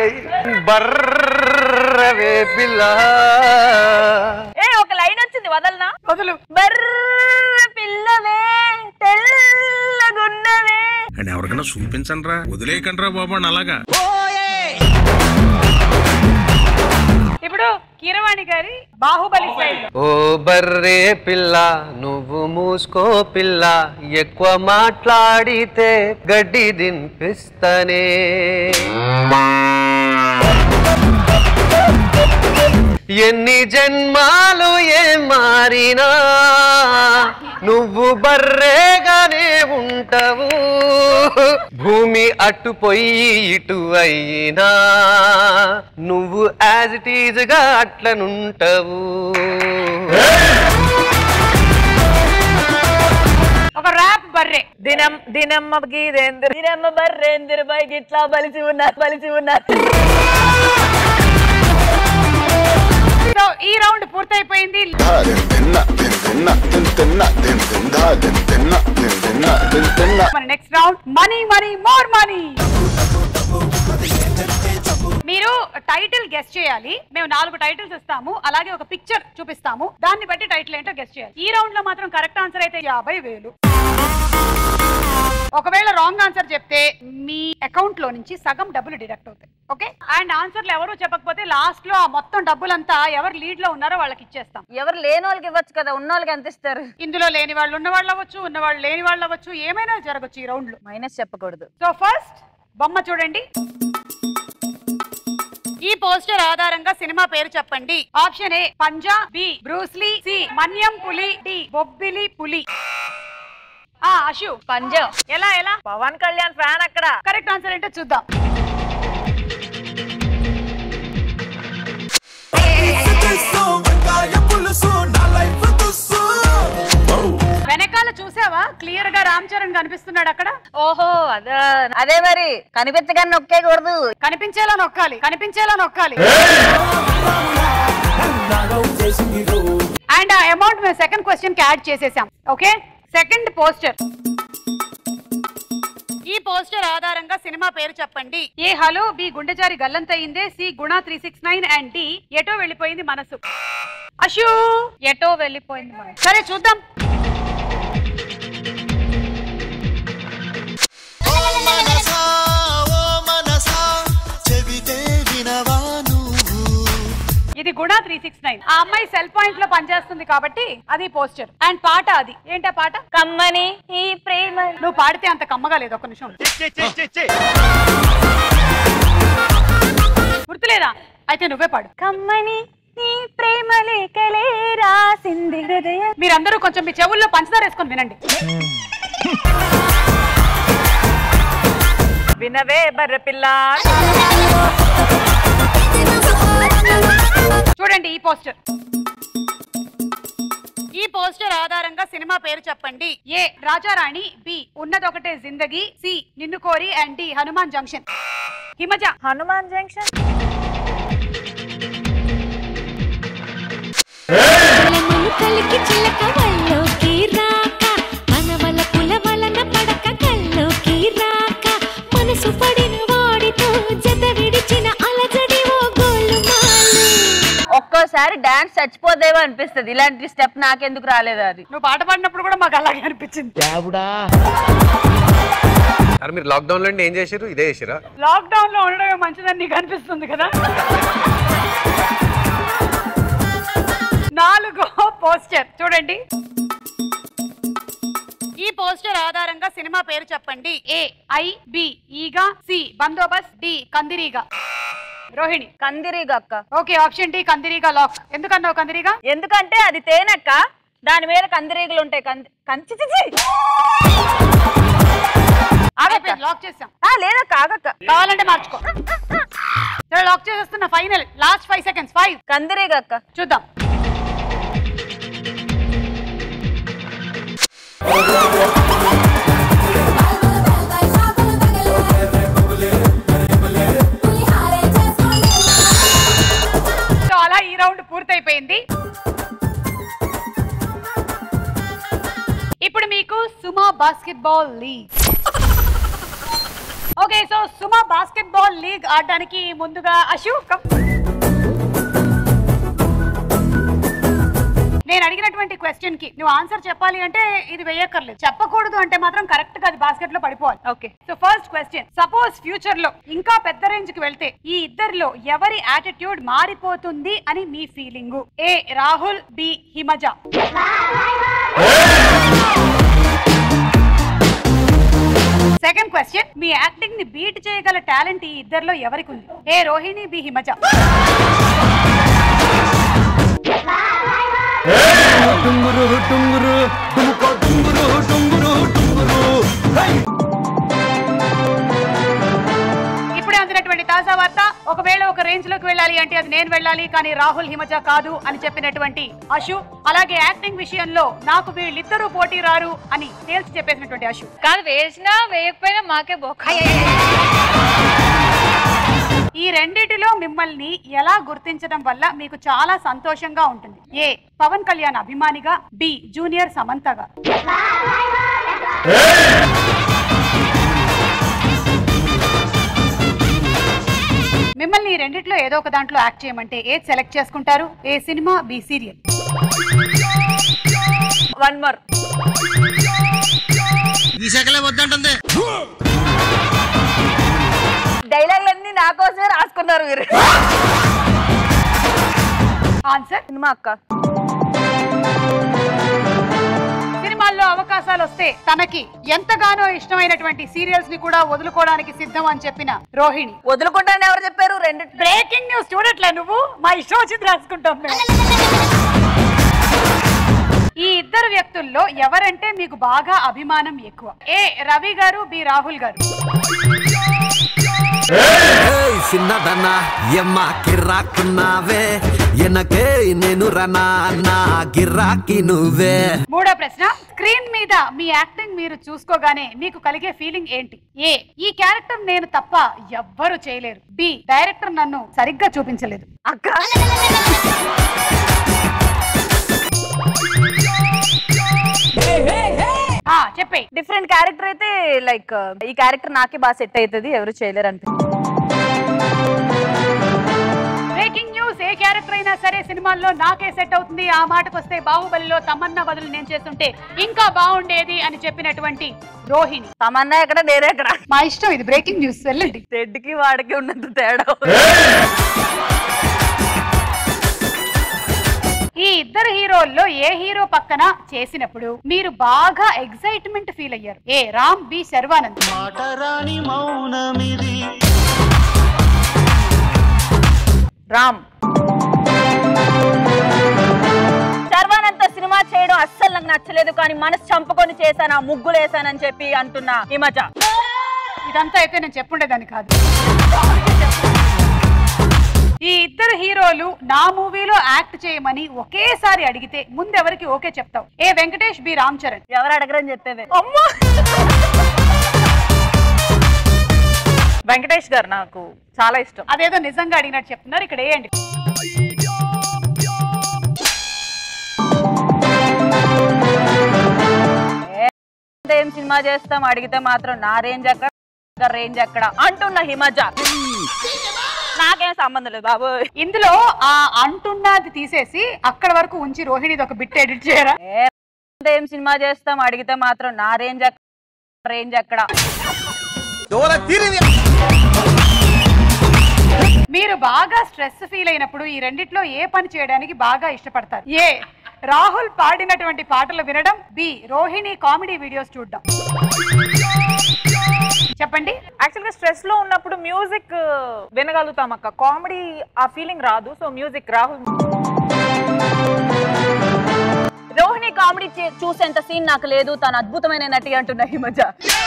బర్రవే పిల్ల ఏ ఒక లైన్ వచ్చింది వదలనా వదులు బర్రె పిల్లవే తెల్లగున్నవే అని ఎవరికైనా చూపించండి రా వదిలేయకండి రా బాబు అని అలాగా ఇప్పుడు కీరవాణి గారి బాహుబలి స్టైల్ ఓ బర్రే పిల్ల నువ్వు మూసుకో పిల్ల ఎక్కువ మాట్లాడితే గడ్డి దింపిస్తనే ఎన్ని జన్మాలు ఏం మారినా నువ్వు బర్రేగానే ఉంటావు భూమి అట్టుపోయి ఇటు అయినా నువ్వు యాజ్ ఇట్ ఈజ్ గా అట్లనుంటావు ఒక ర్యాప్ బర్రె దినం దినమ్మ గీదేంద్ర దినమ్మ బర్రేంద్ర బై గిట్లా బలిసి ఉన్నారు బలిసి ఉన్నారు సో ఈ రౌండ్ పూర్తయిపోయింది మన next round money money more money మీరు టైటిల్ గెస్ట్ చేయాలి మేము నాలుగు టైటిల్స్ ఇస్తాము అలాగే ఒక పిక్చర్ చూపిస్తాము దాన్ని బట్టి టైటిల్ ఏంటో గెస్ట్ చేయాలి ఈ రౌండ్ లో మాత్రం కరెక్ట్ ఆన్సర్ అయితే యాభై వేలు ఒకవేళ రాంగ్ ఆన్సర్ చెప్తే మీ అకౌంట్ లో నుంచి సగం డబ్బులు డిడక్ట్ అవుతాయి ఓకే అండ్ ఆన్సర్లు ఎవరు చెప్పకపోతే లాస్ట్ లో ఆ మొత్తం డబ్బులంతా ఎవరు లీడ్ లో ఉన్నారో వాళ్ళకి ఇచ్చేస్తాం ఎవరు లేని వాళ్ళకి ఇవ్వచ్చు కదా ఉన్న వాళ్ళకి ఎంత ఇస్తారు ఇందులో లేని వాళ్ళు ఉన్న వాళ్ళు అవ్వచ్చు ఉన్న వాళ్ళు లేని వాళ్ళు అవ్వచ్చు ఏమైనా జరగచ్చు ఈ రౌండ్ లో మైనస్ చెప్పకూడదు సో ఫస్ట్ బొమ్మ చూడండి ఈ పోస్టర్ ఆధారంగా సినిమా పేరు చెప్పండి option A Panja B Bruce Lee C Manyam Puli D Bobbili Puli ఆ అశు పంజా ఎలా ఎలా పవన్ కళ్యాణ్ ఫ్యాన్ అక్కడ కరెక్ట్ ఆన్సర్ ఏంటో చూద్దాం వెనకాల చూసావా క్లియర్ గా రామ్ చరణ్ కనిపిస్తున్నాడు అక్కడ ఓహో అదా అదే మరి కనిపించగానే నొక్కేయకూడదు కనిపించేలా నొక్కాలి కనిపించేలా నొక్కాలి అండ్ ఆ అమౌంట్ మేము సెకండ్ క్వశ్చన్ కి యాడ్ చేసేసాం ఓకే సెకండ్ పోస్టర్ ఈ పోస్టర్ ఆధారంగా సినిమా పేరు చెప్పండి A hello B Gunde Jaari Gallanthayyinde C Guna three six nine and D Eto Vellipoyindhi మనసు అషు ఎటో వెళ్ళిపోయింది మరి. సరే చూద్దాం ఇది గుణ త్రీ సిక్స్ నైన్ ఆ అమ్మాయి సెల్ పాయింట్ లో పనిచేస్తుంది కాబట్టి అది పోస్టర్ అండ్ పాట అది ఏంటా పాట కమ్మని ఈ ప్రేమ నువ్వు పాడితే అంత కమ్మగా లేదు ఒక నిమిషం గుర్తులేదా అయితే నువ్వే పాడు కమ్మని నీ ప్రేమ లేఖలే రాసింది హృదయం మీరందరూ కొంచెం మీ చెవుల్లో పంచదార వేసుకొని వినండి వినవే బర్రె పిల్ల చూడండి ఈ పోస్టర్ ఈ పోస్టర్ ఆధారంగా సినిమా పేరు చెప్పండి ఏ రాజారాణి బి ఉన్నదొకటే జిందగీ C Ninnu Kori and D Hanuman junction Himaja Hanuman junction కలికి చిలక వల్లోకి రాక మనవల పుల వలన పడక కల్లోకి రాక మనసు పడిన వాడితో జత విడిచిన అలజడి ఓ గోళ్ళు ఒక్కోసారి డాన్స్ చచ్చిపోదేమో అనిపిస్తుంది ఇలాంటి స్టెప్ నాకెందుకు రాలేదు అది నువ్వు పాట పాడినప్పుడు కూడా మాకు అలాగే అనిపించింది అరే మీరు లాక్డౌన్ లో ఏం చేసారు ఇదే చేసిరా లాక్డౌన్ లో ఉండడమే మంచిదని నీకు అనిపిస్తుంది కదా నాలుగో పోస్టర్ చూడండి ఈ పోస్టర్ ఆధారంగా సినిమా పేరు చెప్పండి A I B Eega C Bandobast D Kandireega Rohini Kandireega అక్క okay option D Kandireega lock ఎందుకన్నావు కందిరీగా ఎందుకంటే అది తేనెక్క దాని మీద కందిరీగలు ఉంటాయి కంది కంచి చిచి. ఆగక్క. లాక్ చేసాం ఆ, లేదక్క ఆగక్క కావాలంటే మార్చుకో సరే లాక్ చేసేస్తున్నా final last five seconds five Kandireega అక్క చూద్దాం సో అలా ఈ రౌండ్ పూర్తయిపోయింది ఇప్పుడు మీకు Suma basketball league okay so Suma basketball league ఆడడానికి ముందుగా అశు కమ్ నేను అడిగినటువంటి క్వశ్చన్ కి నువ్వు ఆన్సర్ చెప్పాలి అంటే ఇది వేయక్కర్లేదు చెప్పకూడదు అంటే మాత్రం కరెక్ట్ గా అది బాస్కెట్ లో పడిపోవాలి okay so first question suppose future లో ఇంకా పెద్ద రేంజ్ కి వెళ్తే ఈ ఇద్దరిలో ఎవరి యాటిట్యూడ్ మారిపోతుంది అని మీ feeling A Rahul B Himaja second question మీ యాక్టింగ్ ని బీట్ చేయగల టాలెంట్ ఈ ఇద్దరిలో ఎవరికి ఉంది ఏ రోహిణి బి హిమజ టుంగురు టుంగురు డుముకో టుంగురు టుంగురు టుంగురు హై! ఇప్పుడే అందినటువంటి తాజా వార్త ఒకవేళ ఒక రేంజ్ లోకి వెళ్ళాలి అంటే అది నేను వెళ్ళాలి కానీ రాహుల్ హిమజ కాదు అని చెప్పినటువంటి అశు అలాగే యాక్టింగ్ విషయంలో నాకు వీళ్ళిద్దరూ పోటీ రారు అని తేల్చి చెప్పేసినటువంటి అశు కాదు వేసినా వేయకపోయినా మాకే బొక్క ఈ రెండిటిలో మిమ్మల్ని ఎలా గుర్తించడం వల్ల మీకు చాలా సంతోషంగా ఉంటుంది ఏ పవన్ కళ్యాణ్ అభిమానిగా బి జూనియర్ సమంతగా మిమ్మల్ని ఈ రెండిట్లో ఏదో ఒక దాంట్లో యాక్ట్ చేయమంటే ఏది సెలెక్ట్ చేసుకుంటారు A cinema B serial one more తీసాకలే వద్దంటుంది డైలాగులన్నీ నా కోసమే రాసుకున్నారు మీరు ఆన్సర్ సినిమా అక్క సినిమాల్లో అవకాశాలు వస్తే తనకి ఎంతగానో ఇష్టమైనటువంటి సీరియల్స్ ని కూడా వదులుకోవడానికి సిద్ధం అని చెప్పిన రోహిణి వదులుకుంటాను ఎవరు చెప్పారు రెండు బ్రేకింగ్ న్యూస్ చూడట్లే నువ్వు మా ఇష్టం వచ్చింది రాసుకుంటాం మేము. ఈ ఇద్దరు వ్యక్తుల్లో ఎవరంటే మీకు బాగా అభిమానం ఎక్కువ ఏ రవి గారు బి రాహుల్ గారు ఏయ్ చిన్నదన్న ఎమ్మ కిర్రాకున్నావే ఎనకే నేను రనా నా గిరాకి నువ్వే మూడో ప్రశ్న స్క్రీన్ మీద మీ యాక్టింగ్ మీరు చూసుకోగానే మీకు కలిగే ఫీలింగ్ ఏంటి ఏ ఈ క్యారెక్టర్ నేను తప్ప ఎవ్వరు చేయలేరు బి డైరెక్టర్ నన్ను సరిగ్గా చూపించలేదు అక్క ఆ చెప్పే డిఫరెంట్ క్యారెక్టర్ అయితే లైక్ ఈ క్యారెక్టర్ నాకే బాగా సెట్ అవుతుంది ఎవరు చేయలేరు అంటే బ్రేకింగ్ న్యూస్ ఏ క్యారెక్టర్ అయినా సరే సినిమాల్లో నాకే సెట్ అవుతుంది ఆ మాటకు వస్తే బాహుబలిలో తమన్నా బదులు నేను చేస్తుంటే ఇంకా బాగుండేది అని చెప్పినటువంటి రోహిణి తమన్నా ఎక్కడ నేనే ఎక్కడ మా ఇష్టం ఇది బ్రేకింగ్ న్యూస్ వెళ్ళండి తెడ్కి వాడికి ఉన్నంత తేడా ఈ ఇద్దరు హీరోల్లో ఏ హీరో పక్కన చేసినప్పుడు మీరు బాగా ఎగ్జైట్మెంట్ ఫీల్ అయ్యారు A Ram B Sharwanand Maatarani Mounamidi Ram Sharwanand cinema చేయడం అస్సలు నాకు నచ్చలేదు కానీ మనసు చంపుకొని చేశాను ఆ ముగ్గులు వేసానని చెప్పి అంటున్నా ఈ మధ్య ఇదంతా అయితే నేను చెప్పుండేదాన్ని కాదు ఈ ఇద్దరు హీరోలు నా మూవీలో యాక్ట్ చేయమని ఒకేసారి అడిగితే ముందెవరికి ఓకే చెప్తావు ఏ వెంకటేష్ బి రామ్ చరణ్ ఎవరు అడగరని చెప్పేవే అమ్మా వెంకటేష్ గారు నాకు చాలా ఇష్టం అదేదో నిజంగా అడిగినట్టు చెప్తున్నారు ఇక్కడ వేయండి ఏం సినిమా చేస్తాం అడిగితే మాత్రం నా రేంజ్ ఎక్కడ రేంజ్ ఎక్కడ అంటున్న హిమజ నాకేం సంబంధం లేదు బాబు ఇందులో ఆ అంటున్నది తీసేసి అక్కడ వరకు ఉంచి రోహిణిది ఒక బిట్ ఎడిట్ చేయరా ఏం సినిమా చేస్తాం అడిగితే మాత్రం నా రేంజ్ ఎక్కడ రేంజ్ ఎక్కడ మీరు బాగా స్ట్రెస్ ఫీల్ అయినప్పుడు ఈ రెండిట్లో ఏ పని చేయడానికి బాగా ఇష్టపడతారు ఏ రాహుల్ పాడినటువంటి పాటలు వినడం బి రోహిణి కామెడీ వీడియోస్ చూడడం చెప్పండి యాక్చువల్ గా స్ట్రెస్ లో ఉన్నప్పుడు మ్యూజిక్ వినగలుగుతాం అక్క కామెడీ ఆ ఫీలింగ్ రాదు so music Rahul Rohini comedy చూసేంత సీన్ నాకు లేదు తను అద్భుతమైన నటి అంటున్న హిమజ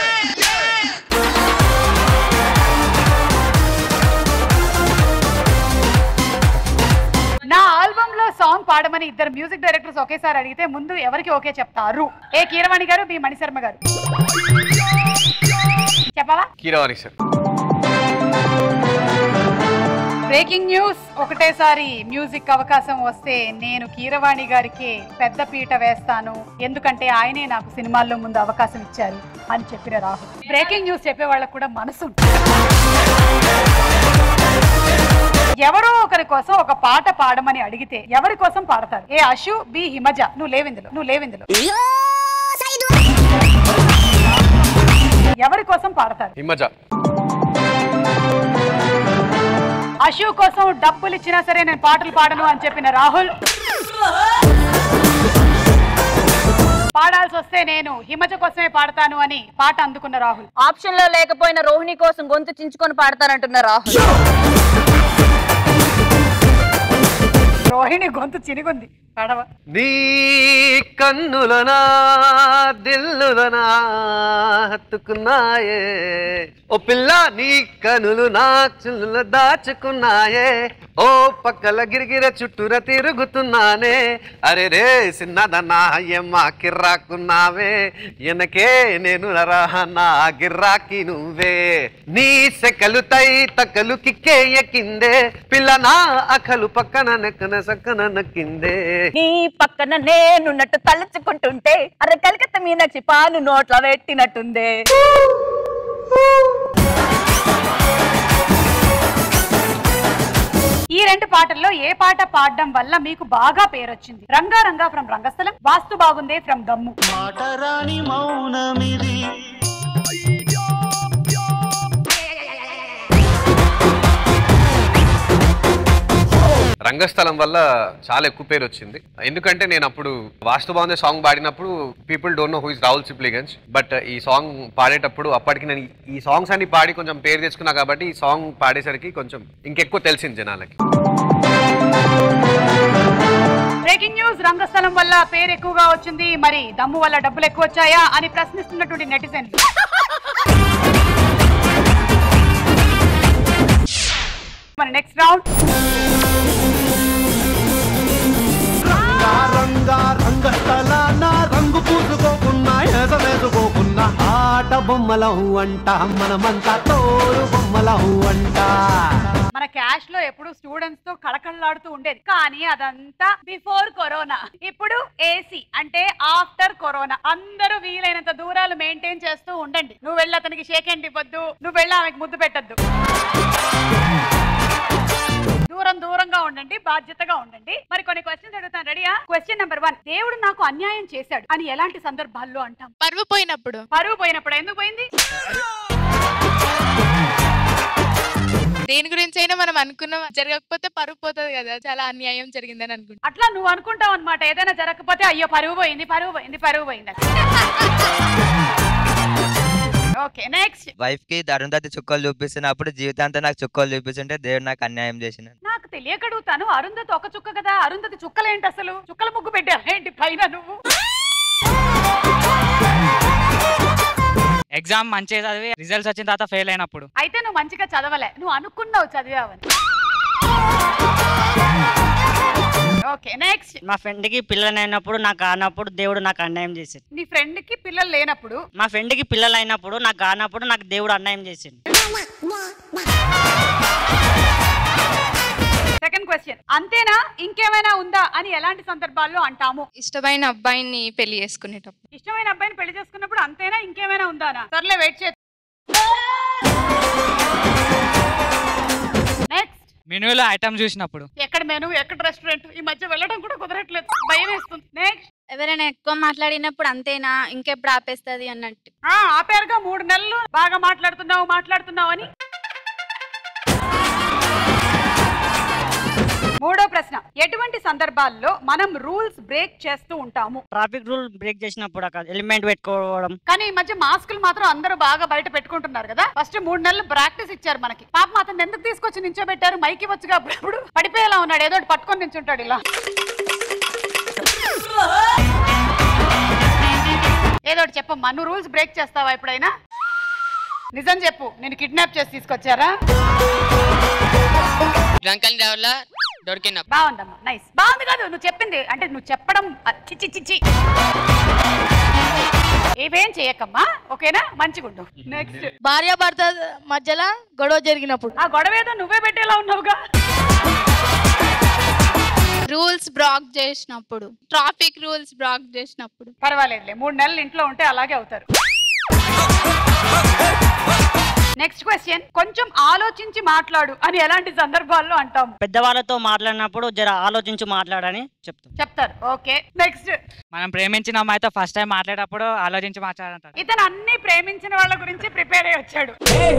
నా ఆల్బమ్ లో సాంగ్ పాడమని ఇద్దరు మ్యూజిక్ డైరెక్టర్స్ ఒకేసారి అడిగితే ముందు ఎవరికి ఓకే చెప్తారు ఏ కీరవాణి గారు బి మణిశర్మ గారు చెప్పవా కీరవాణి సార్ బ్రేకింగ్ న్యూస్ ఒకటేసారి మ్యూజిక్ అవకాశం వస్తే నేను కీరవాణి గారికి పెద్ద పీట వేస్తాను ఎందుకంటే ఆయనే నాకు సినిమాల్లో ముందు అవకాశం ఇచ్చారు అని చెప్పిన రాహుల్ బ్రేకింగ్ న్యూస్ చెప్పే వాళ్ళకు కూడా మనసు ఉంటుంది. ఎవరో ఒకరి కోసం ఒక పాట పాడమని అడిగితే ఎవరి కోసం పాడతారు ఏ అశు బి హిమజ నువ్వు లేవిందులో నువ్వు లేవిందులో ఎవరి కోసం పాడతారు హిమజ అశు కోసం డబ్బులు ఇచ్చినా సరే నేను పాటలు పాడను అని చెప్పిన రాహుల్ పాడాల్సి వస్తే నేను హిమజ కోసమే పాడతాను అని పాట అందుకున్న రాహుల్ ఆప్షన్ లో లేకపోయిన రోహిణి కోసం గొంతు చించుకొని పాడతానంటున్న రాహుల్ రోహిణి గొంతు చినిగుంది పడవ నీ కన్నులనా దిల్లులనా హత్తుకున్నాయే ఓ పిల్ల నీ కనులు నా చుల్లు దాచుకున్నాయే ఓ పక్కల గిరిగిర చుట్టూర తిరుగుతున్నానే అరే రే సిన్నదన్నా ఎమ్మ కిర్రాకున్నావే ఎనకే నేను నరహ నా గిర్రాకి నువ్వే నీ సెకలు తై తక్కలు కిక్కే ఎక్కిందే పిల్ల నా అఖలు పక్కన నెక్కన సక్కన నక్కిందే నీ పక్కన నేనున్నట్టు తలుచుకుంటుంటే అరే కలకత్తా మీనాక్షి పాను నోట్ల పెట్టినట్టుందే ఈ రెండు పాటల్లో ఏ పాట పాడడం వల్ల మీకు బాగా పేరొచ్చింది రంగా రంగా ఫ్రమ్ రంగస్థలం వాస్తు బాగుందే ఫ్రమ్ దమ్ము మాటరాని మౌనమిది రంగస్థలం వల్ల చాలా ఎక్కువ పేరు వచ్చింది ఎందుకంటే నేను అప్పుడు వాస్తు బాగుందే సాంగ్ పాడినప్పుడు people don't know who is Rahul Sipligunj but ఈ సాంగ్ పాడేటప్పుడు అప్పటికి నేను ఈ సాంగ్స్ అన్ని పాడి కొంచెం పేరు తెచ్చుకున్నా కాబట్టి ఈ సాంగ్ పాడేసరికి కొంచెం ఇంకెక్కువ తెలిసింది జనాలకి బ్రేకింగ్ న్యూస్ రంగస్థలం వల్ల పేరు ఎక్కువగా వచ్చింది మరి దమ్ము వల్ల డబ్బులు ఎక్కువ వచ్చాయా అని ప్రశ్నిస్తున్నటువంటి నెటిజన్ మన నెక్స్ట్ రౌండ్ రంగా రంగా రంగస్థల నా రంగు పూసుకోకున్నా ఎసవేసుకోకున్నా ఆట బొమ్మలం అంట మనమంతా తోడు బొమ్మలం అంట మన క్యాష్ లో ఎప్పుడు స్టూడెంట్స్ తో కళకళలాడుతూ ఉండేది కానీ అదంతా బిఫోర్ కరోనా ఇప్పుడు ఏసీ అంటే ఆఫ్టర్ కరోనా అందరూ వీలైనంత దూరాలు మెయింటైన్ చేస్తూ ఉండండి నువ్వు వెళ్ళి అతనికి షేక్ హ్యాండ్ ఇవ్వద్దు నువ్వు వెళ్ళి ఆమెకు ముద్దు పెట్టద్దు దూరం దూరంగా ఉండండి బాధ్యతగా ఉండండి మరి కొన్ని క్వశ్చన్స్ అడుగుతాను రెడీయా క్వశ్చన్ నెంబర్ వన్ దేవుడు నాకు అన్యాయం చేశాడు అని ఎలాంటి సందర్భాల్లో అంటాం పరువు పోయినప్పుడు పరువు పోయినప్పుడు ఎందుకు పోయింది దేని గురించి అయినా మనం అనుకున్నాం జరగకపోతే పరువు పోతుంది కదా చాలా అన్యాయం జరిగిందని అనుకుంటా అట్లా నువ్వు అనుకుంటావు అనమాట ఏదైనా జరగకపోతే అయ్యో పరువు పోయింది పరువు పోయింది పరువు పోయింది ఓకే నెక్స్ట్ వైఫ్ కి అరుంధతి చుక్కలు చూపిస్తున్నప్పుడు జీవితాంతం నాకు చుక్కలు చూపిస్తుంటే దేవుడు నాకు అన్యాయం చేసిన నాకు తెలియక అడుగుతాను అరుంధతి ఒక చుక్క కదా అరుంధతి చుక్కలేంటి అసలు చుక్కల ముగ్గు పెట్టావు ఏంటి పైన నువ్వు ఎగ్జామ్ మంచిగా చదివి రిజల్ట్స్ వచ్చిన తర్వాత ఫెయిల్ అయినప్పుడు అయితే నువ్వు మంచిగా చదవలే నువ్వు అనుకున్నావు చదివావని ఓకే నెక్స్ట్ మా ఫ్రెండ్ కి పిల్లలు అయినప్పుడు నాకు కానప్పుడు దేవుడు నాకు అన్యాయం చేసిండు నీ ఫ్రెండ్ కి పిల్లలు లేనప్పుడు మా ఫ్రెండ్ కి పిల్లలు అయినప్పుడు నాకు కానప్పుడు నాకు దేవుడు అన్యాయం చేసిండు సెకండ్ క్వశ్చన్ అంతేనా ఇంకేమైనా ఉందా అని ఎలాంటి సందర్భాల్లో అంటాము ఇష్టమైన అబ్బాయిని పెళ్లి చేసుకునేటప్పుడు ఇష్టమైన అబ్బాయిని పెళ్లి చేసుకున్నప్పుడు అంతేనా ఇంకేమైనా ఉందానా సర్లే వెయిట్ చే నెక్స్ట్ మెనూలో ఐటమ్ చూసినప్పుడు ఎక్కడ మెను ఎక్కడ రెస్టారెంట్ ఈ మధ్య వెళ్ళడం కూడా కుదరట్లేదు భయం వేస్తుంది నెక్స్ట్ ఎవరైనా ఎక్కువ మాట్లాడినప్పుడు అంతేనా ఇంకెప్పుడు ఆపేస్తుంది అన్నట్టు ఆ ఆపారుగా మూడు నెలలు బాగా మాట్లాడుతున్నావు మాట్లాడుతున్నావు అని మూడో ప్రశ్న ఎటువంటి సందర్భాల్లో మనం రూల్స్ బ్రేక్ చేస్తూ ఉంటాము ట్రాఫిక్ రూల్ బ్రేక్ చేసినప్పుడు అక్కడ ఎలిమెంట్ పెట్టుకోవడం కానీ ఈ మధ్య మాస్కులు మాత్రం అందరూ బాగా బయట పెట్టుకుంటున్నారు కదా ఫస్ట్ మూడు నెలలు ప్రాక్టీస్ ఇచ్చారు మనకి పాప అతను ఎందుకు తీసుకొచ్చి నించోబెట్టారు మైకి వచ్చుగా అప్పుడు పడిపోయేలా ఉన్నాడు ఏదో ఒకటి పట్టుకొని నించుంటాడు ఇలా ఏదో ఒకటి చెప్పమ్మా నువ్వు రూల్స్ బ్రేక్ చేస్తావా ఎప్పుడైనా నిజం చెప్పు నేను కిడ్నాప్ చేసి తీసుకొచ్చారా డ్రంక్ అండ్ డ్రైవర్లా దొరికిన బాగుందమ్మా నైస్ బాగుంది కాదు నువ్వు చెప్పింది అంటే నువ్వు చెప్పడం ఆ, చిచ్చి చిచ్చి ఇవేం చేయకమ్మా ఓకేనా మంచిగుండు నెక్స్ట్ భార్య భర్త మధ్యలో గొడవ జరిగినప్పుడు ఆ గొడవ ఏదో నువ్వే పెట్టేలా ఉన్నావుగా రూల్స్ బ్రాక్ చేసినప్పుడు ట్రాఫిక్ రూల్స్ బ్రాక్ చేసినప్పుడు పర్వాలేదులే మూడు నెలలు ఇంట్లో ఉంటే అలాగే అవుతారు నెక్స్ట్ క్వశ్చన్ కొంచెం ఆలోచించి మాట్లాడు అని ఎలాంటి సందర్భాల్లో అంటాము పెద్దవాళ్ళతో మాట్లాడినప్పుడు జర ఆలోచించి మాట్లాడని చెప్తాం చెప్తారు ఓకే నెక్స్ట్ మనం ప్రేమించిన అమ్మాయితో ఫస్ట్ టైం మాట్లాడేటప్పుడు ఆలోచించి మాట్లాడంటారు ఇతను అన్ని ప్రేమించిన వాళ్ళ గురించి ప్రిపేర్ అయ్యి వచ్చాడు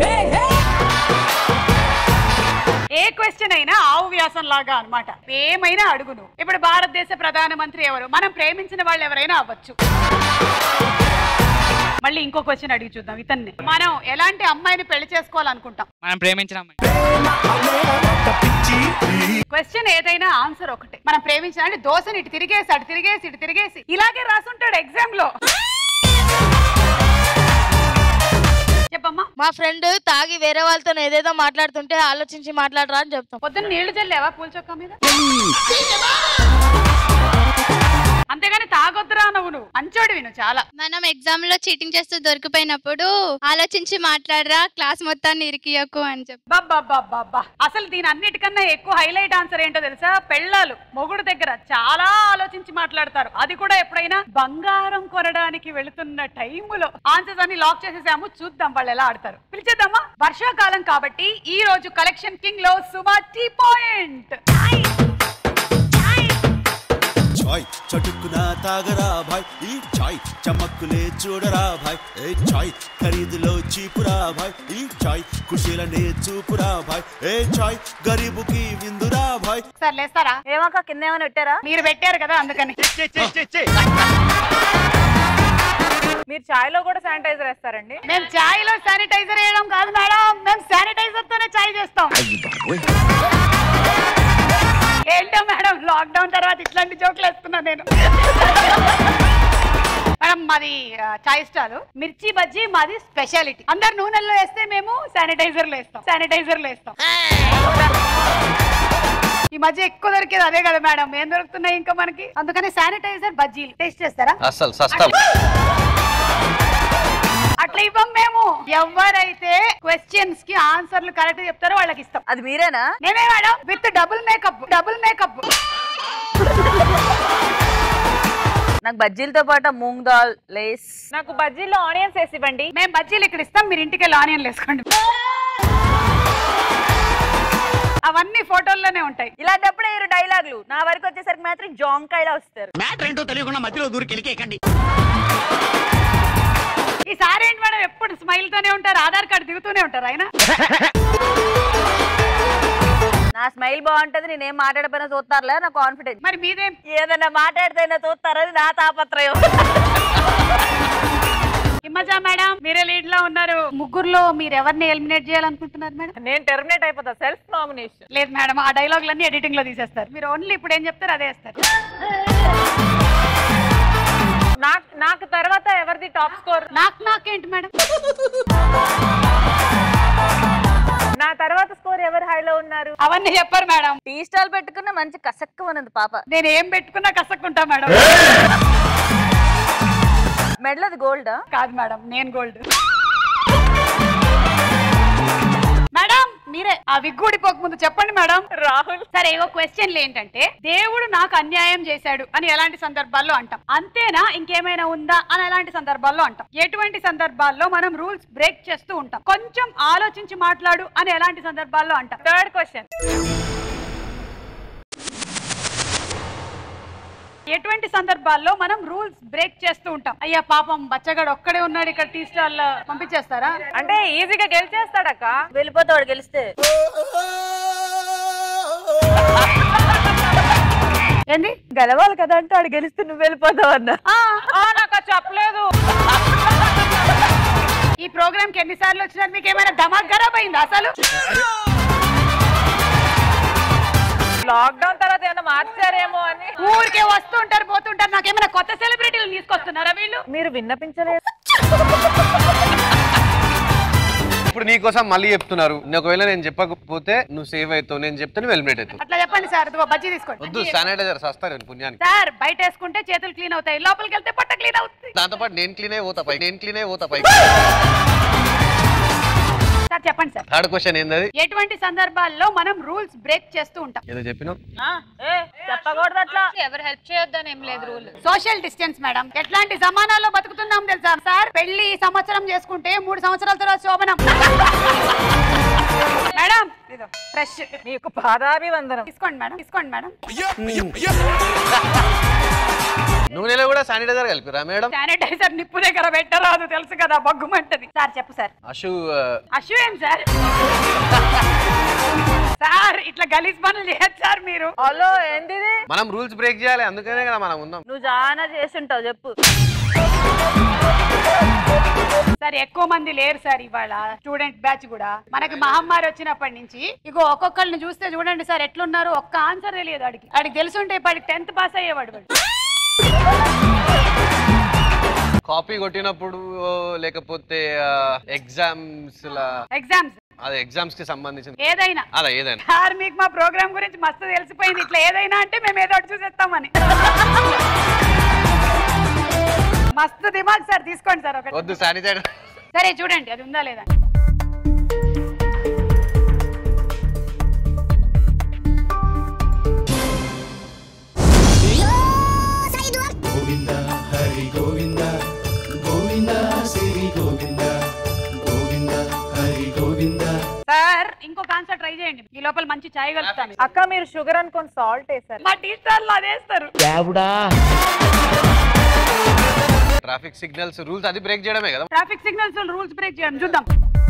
ఏ క్వశ్చన్ అయినా ఆవు వ్యాసం లాగా అన్నమాట ఏమైనా అడుగును ఇప్పుడు భారతదేశ ప్రధానమంత్రి ఎవరు మనం ప్రేమించిన వాళ్ళు ఎవరైనా అవ్వచ్చు మళ్ళీ ఇంకో క్వశ్చన్ అడిగి చూద్దాం ఇతన్ని మనం ఎలాంటి అమ్మాయిని పెళ్లి చేసుకోవాలనుకుంటాం మనం ప్రేమించిన అమ్మాయి క్వశ్చన్ ఏదైనా ఆన్సర్ ఒకటే మనం ప్రేమించిన అంటే దోశని ఇటు తిరిగేసి అటు తిరిగేసి ఇటు తిరిగేసి ఇలాగే రాసుంటాడు ఎగ్జామ్ లో చెప్పమ్మా మా ఫ్రెండ్ తాగి వేరే వాళ్ళతో ఏదేదో మాట్లాడుతుంటే ఆలోచించి మాట్లాడరా అని చెప్తాం పొద్దున్న నీళ్లు చల్లేవా పూల చొక్కా మీద అంతేగాని తాగొద్దురా నువ్వు నువ్వు మంచోడివి నువ్వు చాలా మనం ఎగ్జామ్ లో చీటింగ్ చేస్తూ దొరికిపోయినప్పుడు ఆలోచించి మాట్లాడరా క్లాస్ మొత్తాన్ని ఇరికియకు అని చెప్పి బాబ్బా అసలు దీని అన్నిటికన్నా ఎక్కువ హైలైట్ ఆన్సర్ ఏంటో తెలుసా పెళ్ళాలు మొగుడు దగ్గర చాలా ఆలోచించి మాట్లాడతారు అది కూడా ఎప్పుడైనా బంగారం కొనడానికి వెళుతున్న టైములో ఆన్సర్స్ అన్ని లాక్ చేసేసాము చూద్దాం వాళ్ళు ఎలా ఆడతారు పిలిచేద్దామా వర్షాకాలం కాబట్టి ఈ రోజు కలెక్షన్ కింగ్ లో సుమా టీ పాయింట్ చాయ్ చటుక్కున తాగరా భాయ్ ఈ చాయ్ చమక్కులే చూడరా భాయ్ ఏ చాయ్ ఖరీదులో చీపురా భాయ్ ఈ చాయ్ ఖుషీలనే చూపురా భాయ్ ఏ చాయ్ గరీబుకి విందురా భాయ్ సార్ లేస్తారా ఏమక్క కింద ఏమైనా పెట్టారా మీరు పెట్టారు కదా అందుకని మీరు చాయ్ లో కూడా శానిటైజర్ వేస్తారండి మేము చాయ్ లో శానిటైజర్ వేయడం కాదు మేడం మేము శానిటైజర్ తోనే చాయ్ చేస్తాం ఏంటో మేడం లాక్డౌన్ తర్వాత ఇట్లాంటి జోకులు వేస్తున్నా నేను మేడం మాది ఆ, చాయ్ స్టాల్ మిర్చి బజ్జీ మాది స్పెషాలిటీ అందరు నూనెల్లో వేస్తే మేము శానిటైజర్లు వేస్తాం శానిటైజర్లు వేస్తాం ఈ మధ్య ఎక్కువ దొరికేది అదే కదా మేడం ఏం దొరుకుతున్నాయి ఇంకా మనకి అందుకని శానిటైజర్ బజ్జీలు టేస్ట్ చేస్తారా అస్సలు సస్తం అట్లా ఇవ్వం మేము ఎవరైతే క్వశ్చన్స్ కి ఆన్సర్లు కరెక్ట్ చెప్తారో వాళ్ళకి ఇస్తాం అది మీరేనా నేనే madam with double makeup double makeup నాకు బజ్జీలతో పాటు మూంగ్ దాల్ లేస్ నాకు బజ్జీలో ఆనియన్స్ వేసి ఇవ్వండి మేము బజ్జీలు ఇక్కడ ఇస్తాం మీరు ఇంటికి వెళ్ళి ఆనియన్లు వేసుకోండి అవన్నీ ఫోటోల్లోనే ఉంటాయి ఇలాంటప్పుడు మీరు డైలాగులు నా వరకు వచ్చేసరికి మాత్రం జాంకాయలా వస్తారు మ్యాటర్ ఏంటో తెలియకుండా మధ్యలో దూరికి వెళ్ళికేకండి ఈసారి ఏంటి మేడం ఎప్పుడు స్మైల్ తోనే ఉంటారు ఆధార్ కార్డు దిగుతూనే ఉంటారు ఆయన నా స్మైల్ బాగుంటది నేనేం మాట్లాడపోయినా చూస్తారులే నా కాన్ఫిడెన్స్ మరి మీదేం ఏదైనా మాట్లాడితేనే చూస్తారని నా తాపత్రయం హిమజా మేడం మీరే లీడ్ లో ఉన్నారు ముగ్గురులో మీరు ఎవరిని ఎలిమినేట్ చేయాలనుకుంటున్నారు మేడం నేను టెర్మినేట్ అయిపోతా సెల్ఫ్ నామినేషన్ లేదు మేడం ఆ డైలాగులన్నీ ఎడిటింగ్ లో తీసేస్తారు మీరు ఓన్లీ ఇప్పుడు ఏం చెప్తారు అదే వేస్తారు నాకు నాకు తర్వాత ఎవరిది టాప్ స్కోర్ నాకు నాకేంటి మేడం నా తర్వాత స్కోర్ ఎవరు హైలో ఉన్నారు అవన్నీ చెప్పారు మేడం టీ స్టాల్ పెట్టుకున్న మంచి కసక్కమన్నది పాప నేను ఏం పెట్టుకున్నా కసక్కుంటా మేడం మెడలది గోల్డా కాదు మేడం నేను గోల్డ్ మేడం మీరే ఆ విగ్గూడిపోక ముందు చెప్పండి మేడం రాహుల్ సరే ఏవో క్వశ్చన్లు ఏంటంటే దేవుడు నాకు అన్యాయం చేశాడు అని ఎలాంటి సందర్భాల్లో అంటాం అంతేనా ఇంకేమైనా ఉందా అని ఎలాంటి సందర్భాల్లో అంటాం ఎటువంటి సందర్భాల్లో మనం రూల్స్ బ్రేక్ చేస్తూ ఉంటాం కొంచెం ఆలోచించి మాట్లాడు అని ఎలాంటి సందర్భాల్లో అంటాం థర్డ్ క్వశ్చన్ ఎటువంటి సందర్భాల్లో మనం రూల్స్ బ్రేక్ చేస్తూ ఉంటాం అయ్యా పాపం బచ్చగాడు ఒక్కడే ఉన్నాడు ఇక్కడ టీ స్టాల్ పంపించేస్తారా అంటే ఈజీగా గెలిచేస్తాడక్క వెళ్ళిపోతాడు గెలిస్తే ఏంది గెలవాలి కదా అంటే వాడు గెలిస్తే నువ్వు వెళ్ళిపోతావు అన్న నాకు అది చెప్పలేదు ఈ ప్రోగ్రామ్ కి ఎన్నిసార్లు వచ్చినారు మీకు ఏమైనా ధమాక్ ఖరాబ్ అయిందా అసలు లాక్డౌన్ తర్వాత ఏమైనా మార్చారేమో అని ఊరికే వస్తుంటారు పోతుంటారు నాకేమైనా కొత్త సెలబ్రిటీలు తీసుకొస్తున్నారా వీళ్ళు మీరు విన్నపించలేదు ఇప్పుడు నీకోసం మళ్ళీ చెప్తున్నారు ఒకవేళ నేను చెప్పకపోతే నువ్వు సేవ్ అవుతావు నేను చెప్తే నువ్వు ఎలిమినేట్ అవుతావు అట్లా చెప్పండి సార్ ఇదిగో బజ్జీ తీసుకోండి వద్దు శానిటైజర్ సస్తారు పుణ్యానికి సార్ బయట వేసుకుంటే చేతులు క్లీన్ అవుతాయి లోపలికి వెళ్తే పొట్ట క్లీన్ అవుతుంది దాంతో పాటు నేను క్లీన్ అయి పోతా పై నేను క్లీన్ అయి పోతా పై సార్ చెప్పండి సార్ థర్డ్ క్వశ్చన్ ఏంది ఎటువంటి సందర్భాల్లో మనం రూల్స్ బ్రేక్ చేస్తూ ఉంటాం ఏదో చెప్పినావు చెప్పకూడదు అట్లా ఎవరు హెల్ప్ చేయొద్దని ఏం లేదు రూల్ సోషల్ డిస్టెన్స్ మేడం ఎట్లాంటి జమానాల్లో బతుకుతున్నాం తెలుసా సార్ పెళ్లి ఈ సంవత్సరం చేసుకుంటే మూడు సంవత్సరాల తర్వాత శోభనం మేడం ఇదో ఫ్రెష్ మీకు పాదాభివందనం తీసుకోండి మేడం తీసుకోండి మేడం నూనెలో కూడా శానిటైజర్ కలిపిరా మేడం శానిటైజర్ నిప్పు దగ్గర పెట్టరాదు తెలుసు కదా బగ్గుమంటది సార్ చెప్పు సార్ అషు అశు ఏం సార్ సార్ ఇట్లా గలీజ్ పనులు చేయొచ్చు సార్ మీరు హలో ఏంటిది మనం రూల్స్ బ్రేక్ చేయాలి అందుకనే కదా మనం ఉందాం నువ్వు చాలా చేస్తుంటావు చెప్పు సార్ ఎక్కువ మంది లేరు సార్ ఇవాళ స్టూడెంట్ బ్యాచ్ కూడా మనకి మహమ్మారి వచ్చినప్పటి నుంచి ఇగో ఒక్కొక్కరిని చూస్తే చూడండి సార్ ఎట్లున్నారు ఒక్క ఆన్సర్ తెలియదు వాడికి వాడికి తెలుసుంటే ఇప్పటికి టెన్త్ పాస్ అయ్యేవాడు వాడు కాపీ కొట్టినప్పుడు లేకపోతే ఎగ్జామ్స్ ఎగ్జామ్స్ అదే ఎగ్జామ్స్ కి సంబంధించిన ఏదైనా అలా ఏదైనా సార్ మీకు మా ప్రోగ్రామ్ గురించి మస్తు తెలిసిపోయింది ఇట్లా ఏదైనా అంటే మేము ఏదో ఒకటి చూసేస్తామని మస్తు దిమాగ్ సార్ తీసుకోండి సార్ ఒకటి వద్దు శానిటైజర్ సరే చూడండి అది ఉందా లేదా గోవింద హరి గోవింద గోవింద శ్రీ గోవింద గోవింద హరి గోవింద సార్ ఇంకొక ఆన్సర్ ట్రై చేయండి ఈ లోపల మంచి ఛాయ్ కలుపుతాను అక్క మీరు షుగర్ అనుకొని సాల్ట్ వేసారు మా టీచర్లు అదేస్తారు ట్రాఫిక్ సిగ్నల్స్ రూల్స్ అది బ్రేక్ చేయడమే కదా ట్రాఫిక్ సిగ్నల్స్ రూల్స్ బ్రేక్ చేయండి చూద్దాం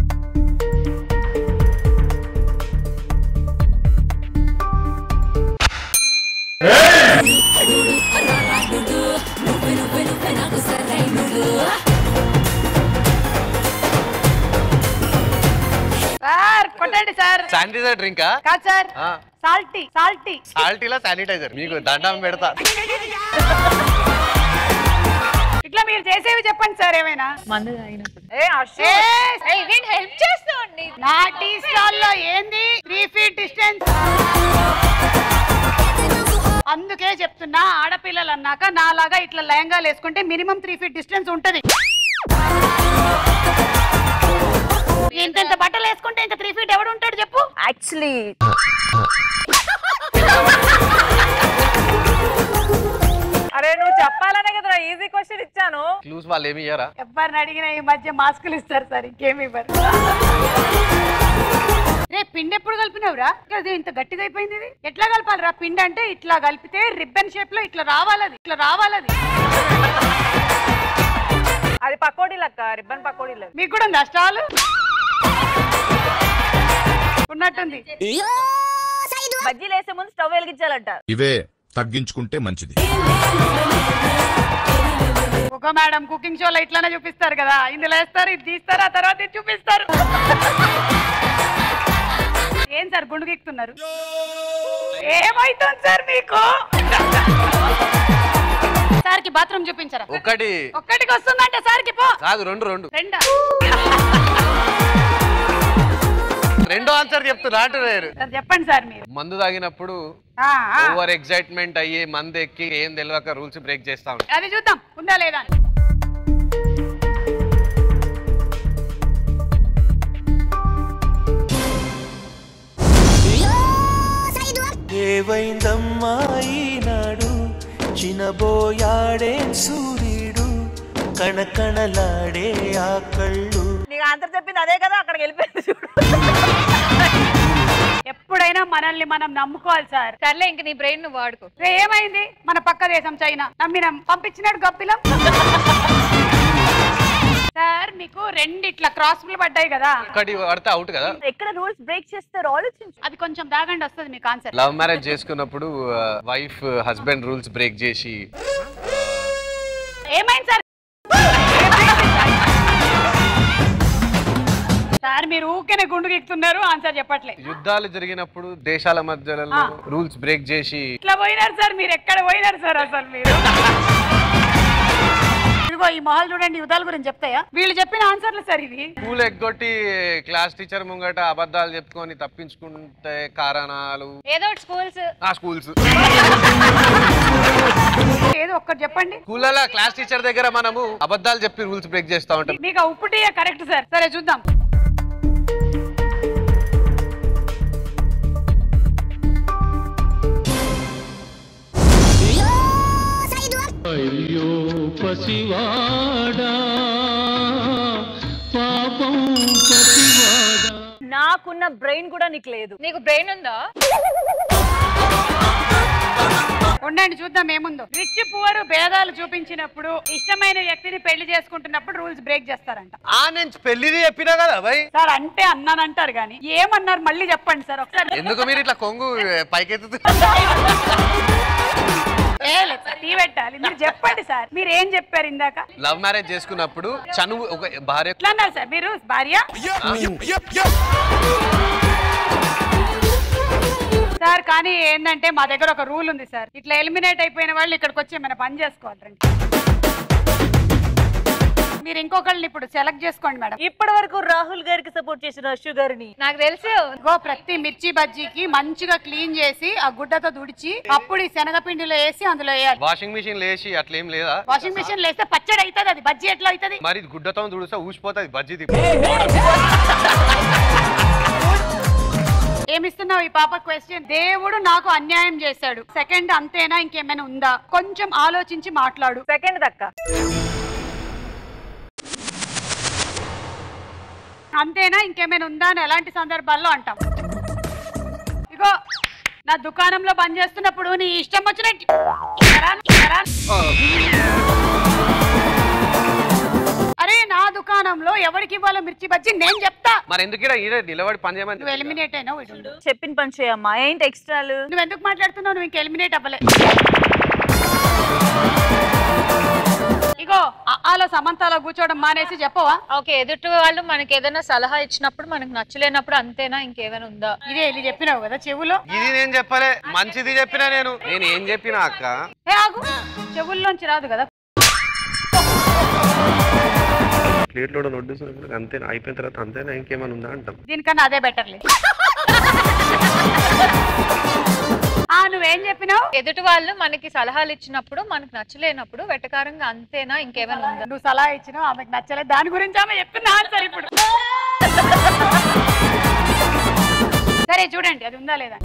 సార్ కొట్టండి సార్ శానిటైజర్ డ్రింకా కాదు సార్ సాల్టీ సాల్టీ సాల్టీలా శానిటైజర్ మీకు దండం పెడతా ఇట్లా మీరు చేసేవి చెప్పండి సార్ ఏమైనా మందు తాగినప్పుడు ఏ అశు హెల్ప్ చేస్తామండి నా టీ స్టాల్ లో ఏంది త్రీ ఫీట్ డిస్టెన్స్ అందుకే చెప్తున్నా ఆడపిల్లలు అన్నాక నాలాగా ఇట్లా లయంగాలు వేసుకుంటే మినిమం త్రీ ఫీట్ డిస్టెన్స్ ఉంటది ఇంత బట్టలు వేసుకుంటే ఇంత త్రీ ఫీట్ ఎవడు ఉంటాడు చెప్పు యాక్చువల్లీ అరే నువ్వు చెప్పాలనే కదా ఈజీ క్వశ్చన్ ఇచ్చాను క్లూస్ వాళ్ళు ఏమి ఇయ్యారా ఎవరిని అడిగినా ఈ మధ్య మాస్కులు ఇస్తారు సార్ ఇంకేమి ఇవ్వరు రే పిండి ఎప్పుడు కలిపినవురా అది ఇంత గట్టిగా అయిపోయింది ఇది ఎట్లా కలపాలిరా పిండి అంటే ఇట్లా కలిపితే రిబ్బన్ షేప్ లో ఇట్లా రావాలది ఇట్లా రావాలది అది పకోడీ లెక్క రిబ్బన్ పకోడీ లెక్క మీకు కూడా ఉంది అష్టాలు ఉన్నట్టుంది బజ్జీలు వేసే ముందు స్టవ్ వెలిగించాలంట ఇవే తగ్గించుకుంటే మంచిది ఒక మేడం కుకింగ్ షోలో ఇట్లానే చూపిస్తారు కదా ఇందులో వేస్తారు ఇది తీస్తారు ఆ తర్వాత ఇది చూపిస్తారు ఏం సార్ గుండు గీక్తున్నారు ఏమైతుంది సార్ మీకు సార్కి బాత్రూమ్ చూపించరా ఒకటి ఒక్కటికి వస్తుందంటే సార్కి పో కాదు రెండు రెండు రెండా రెండో ఆన్సర్ చెప్తున్నా అంటున్నారు సార్ చెప్పండి సార్ మీరు మందు తాగినప్పుడు ఆ, ఆ. ఓవర్ ఎగ్జైట్మెంట్ అయ్యి మందు ఎక్కి ఏం తెలియక రూల్స్ బ్రేక్ చేస్తా ఉంటాం అది చూద్దాం ఉందా లేదా అని. ఏవైందమ్మా ఈనాడు చినబోయాడే సూర్యుడు కణకణలాడే ఆ కళ్ళు నీకు ఆన్సర్ చెప్పింది అదే కదా అక్కడికి వెళ్ళిపోయింది చూడు ఎప్పుడైనా మనల్ని మనం నమ్ముకోవాలి సార్ సర్లే ఇంక నీ బ్రెయిన్ నువ్వు వాడుకో రే, ఏమైంది మన పక్క దేశం చైనా నమ్మినాం పంపించినాడు గప్పిలం సార్ మీకు రెండు ఇట్లా క్రాస్లు పడ్డాయి కదా ఒకటి పడితే అవుట్ కదా ఎక్కడ రూల్స్ బ్రేక్ చేస్తారు ఆలోచించు అది కొంచెం దాగండి వస్తుంది మీకు ఆన్సర్ లవ్ మ్యారేజ్ చేసుకున్నప్పుడు వైఫ్ హస్బెండ్ రూల్స్ బ్రేక్ చేసి ఏమైంది సార్ సార్ మీరు ఊరికేనే గుండు గీక్తున్నారు ఆన్సర్ చెప్పట్లే యుద్ధాలు జరిగినప్పుడు దేశాల మధ్యలో ఆ. రూల్స్ బ్రేక్ చేసి ఇట్లా పోయినారు సార్ మీరు ఎక్కడ పోయినారు సార్ అసలు మీరు ఇదిగో ఈ మొహాలు చూడండి యుద్ధాల గురించి చెప్తాయా వీళ్ళు చెప్పిన ఆన్సర్లు సార్ ఇవి స్కూల్ ఎగ్గొట్టి క్లాస్ టీచర్ ముంగట అబద్ధాలు చెప్పుకొని తప్పించుకుంటే కారణాలు ఏదో ఒకటి స్కూల్స్ ఆ స్కూల్స్ ఏదో ఒక్కటి చెప్పండి స్కూళ్ళలో క్లాస్ టీచర్ దగ్గర మనము అబద్ధాలు చెప్పి రూల్స్ బ్రేక్ చేస్తా ఉంటాం మీకు ఆ ఉప్పుటి కరెక్ట్ సార్ సరే చూద్దాం అయ్యో పసివాడా పాపం పసివాడా నాకున్న బ్రెయిన్ కూడా నీకు లేదు నీకు బ్రెయిన్ ఉందా ఉండండి చూద్దాం ఏముందో రిచ్ పువర్ భేదాలు చూపించినప్పుడు ఇష్టమైన వ్యక్తిని పెళ్లి చేసుకుంటున్నప్పుడు రూల్స్ బ్రేక్ చేస్తారంట ఆ నేను పెళ్లిది చెప్పినా కదా భయ్ సార్ అంటే అన్నానంటారు కానీ ఏమన్నారు మళ్ళీ చెప్పండి సార్ ఒకసారి ఎందుకు మీరు ఇట్లా కొంగు పైకెత్తు ఏ లేదు సార్, టీ పెట్టాలి మీరు చెప్పండి సార్ మీరు ఏం చెప్పారు ఇందాక లవ్ మ్యారేజ్ చేసుకున్నప్పుడు చనువు ఒక భార్య ఎట్లా అన్నారు సార్ మీరు భార్య సార్ కానీ ఏంటంటే మా దగ్గర ఒక రూల్ ఉంది సార్ ఇట్లా ఎలిమినేట్ అయిపోయిన వాళ్ళు ఇక్కడికి వచ్చి ఏమైనా పని చేసుకోవాలి రండి మీరు ఇంకొకళ్ళని ఇప్పుడు సెలెక్ట్ చేసుకోండి మేడం ఇప్పటి వరకు రాహుల్ గారికి సపోర్ట్ చేసిన షుగర్ ని నాకు తెలుసు గో ప్రతి మిర్చి బజ్జీకి మంచిగా క్లీన్ చేసి ఆ గుడ్డతో తుడిచి అప్పుడు ఈ శనగపిండిలో వేసి అందులో వేయాలి వాషింగ్ మిషన్ లేచి అట్లేం లేదా వాషింగ్ మిషన్ లేస్తే పచ్చడి అవుతుంది అది బజ్జీ ఎట్లా అవుతుంది మరి గుడ్డతో తుడిస్తే ఊసిపోతుంది బజ్జీ ఏమిస్తున్నావు ఈ పాప క్వశ్చన్ దేవుడు నాకు అన్యాయం చేశాడు సెకండ్ అంతేనా ఇంకేమైనా ఉందా కొంచెం ఆలోచించి మాట్లాడు సెకండ్ దక్క అంతేనా ఇంకేమైనా ఉందా అని ఎలాంటి సందర్భాల్లో అంటాం ఇగో నా దుకాణంలో పనిచేస్తున్నప్పుడు నీ ఇష్టం వచ్చినట్టు ఎరా- ఎరా- అరే నా దుకాణంలో ఎవరికి ఇవ్వాలో మిర్చి బజ్జి నేను చెప్తా మరి ఎందుకు ఈడ ఈడ నిలబడి పని చేయమని నువ్వు ఎలిమినేట్ అయినావు ఇటు చెప్పిన పని చేయమ్మా ఏంటి ఎక్స్ట్రాలు నువ్వు ఎందుకు మాట్లాడుతున్నావు నువ్వు ఇంక ఎలిమినేట్ అవ్వలే ఇగో అలో సమంతాలో కూర్చోవడం మానేసి చెప్పవా ఓకే ఎదుటి వాళ్ళు మనకి ఏదైనా సలహా ఇచ్చినప్పుడు మనకు నచ్చలేనప్పుడు అంతేనా ఇంకేమైనా ఉందా ఇదే ఇది చెప్పినావు కదా చెవులో ఇది నేను చెప్పలే మంచిది చెప్పినా నేను నేను ఏం చెప్పినా అక్క ఏ ఆగు చెవుల్లోంచి రాదు కదా ప్లేట్లో నొడ్డు అంతేనా అయిపోయిన తర్వాత అంతేనా ఇంకేమైనా ఉందా అంటాం దీనికన్నా అదే బెటర్లే ఆ నువ్వేం చెప్పినావు ఎదుటి వాళ్ళు మనకి సలహాలు ఇచ్చినప్పుడు మనకు నచ్చలేనప్పుడు వెటకారంగా అంతేనా ఇంకేమైనా ఉందా నువ్వు సలహా ఇచ్చినావు ఆమెకు నచ్చలేదు దాని గురించి ఆమె చెప్పింది ఆన్సర్ ఇప్పుడు సరే చూడండి అది ఉందా లేదా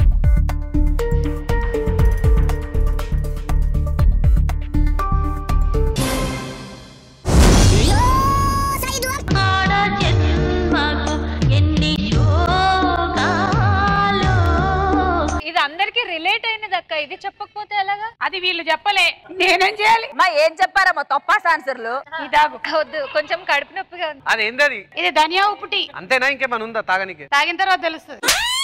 ఇది అందరికి రిలేట్ అయినది అక్క ఇది చెప్పకపోతే ఎలాగా అది వీళ్ళు చెప్పలే నేనేం చేయాలి మా ఏం చెప్పారమ్మా తప్పాస్ ఆన్సర్లు ఇదాగు వద్దు కొంచెం కడుపు నొప్పిగా ఉంది అది ఏంది ఇది ధనియా ఉప్పు టీ అంతేనా ఇంకేమైనా ఉందా తాగనికి తాగిన తర్వాత తెలుస్తుంది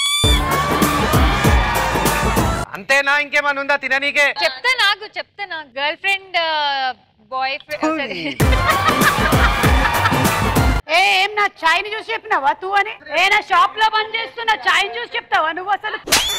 అంతేనా ఇంకేమైనా ఉందా తిననీకే చెప్తా నాకు చెప్తా నాకు గర్ల్ ఫ్రెండ్ బాయ్ ఫ్రెండ్ ఏ ఏం నా చాయ్ ని చూసి చెప్పినావా తూ అని ఏ నా షాప్ లో పని చేస్తున్నా చాయ్ ని చూసి చెప్తావా నువ్వు అసలు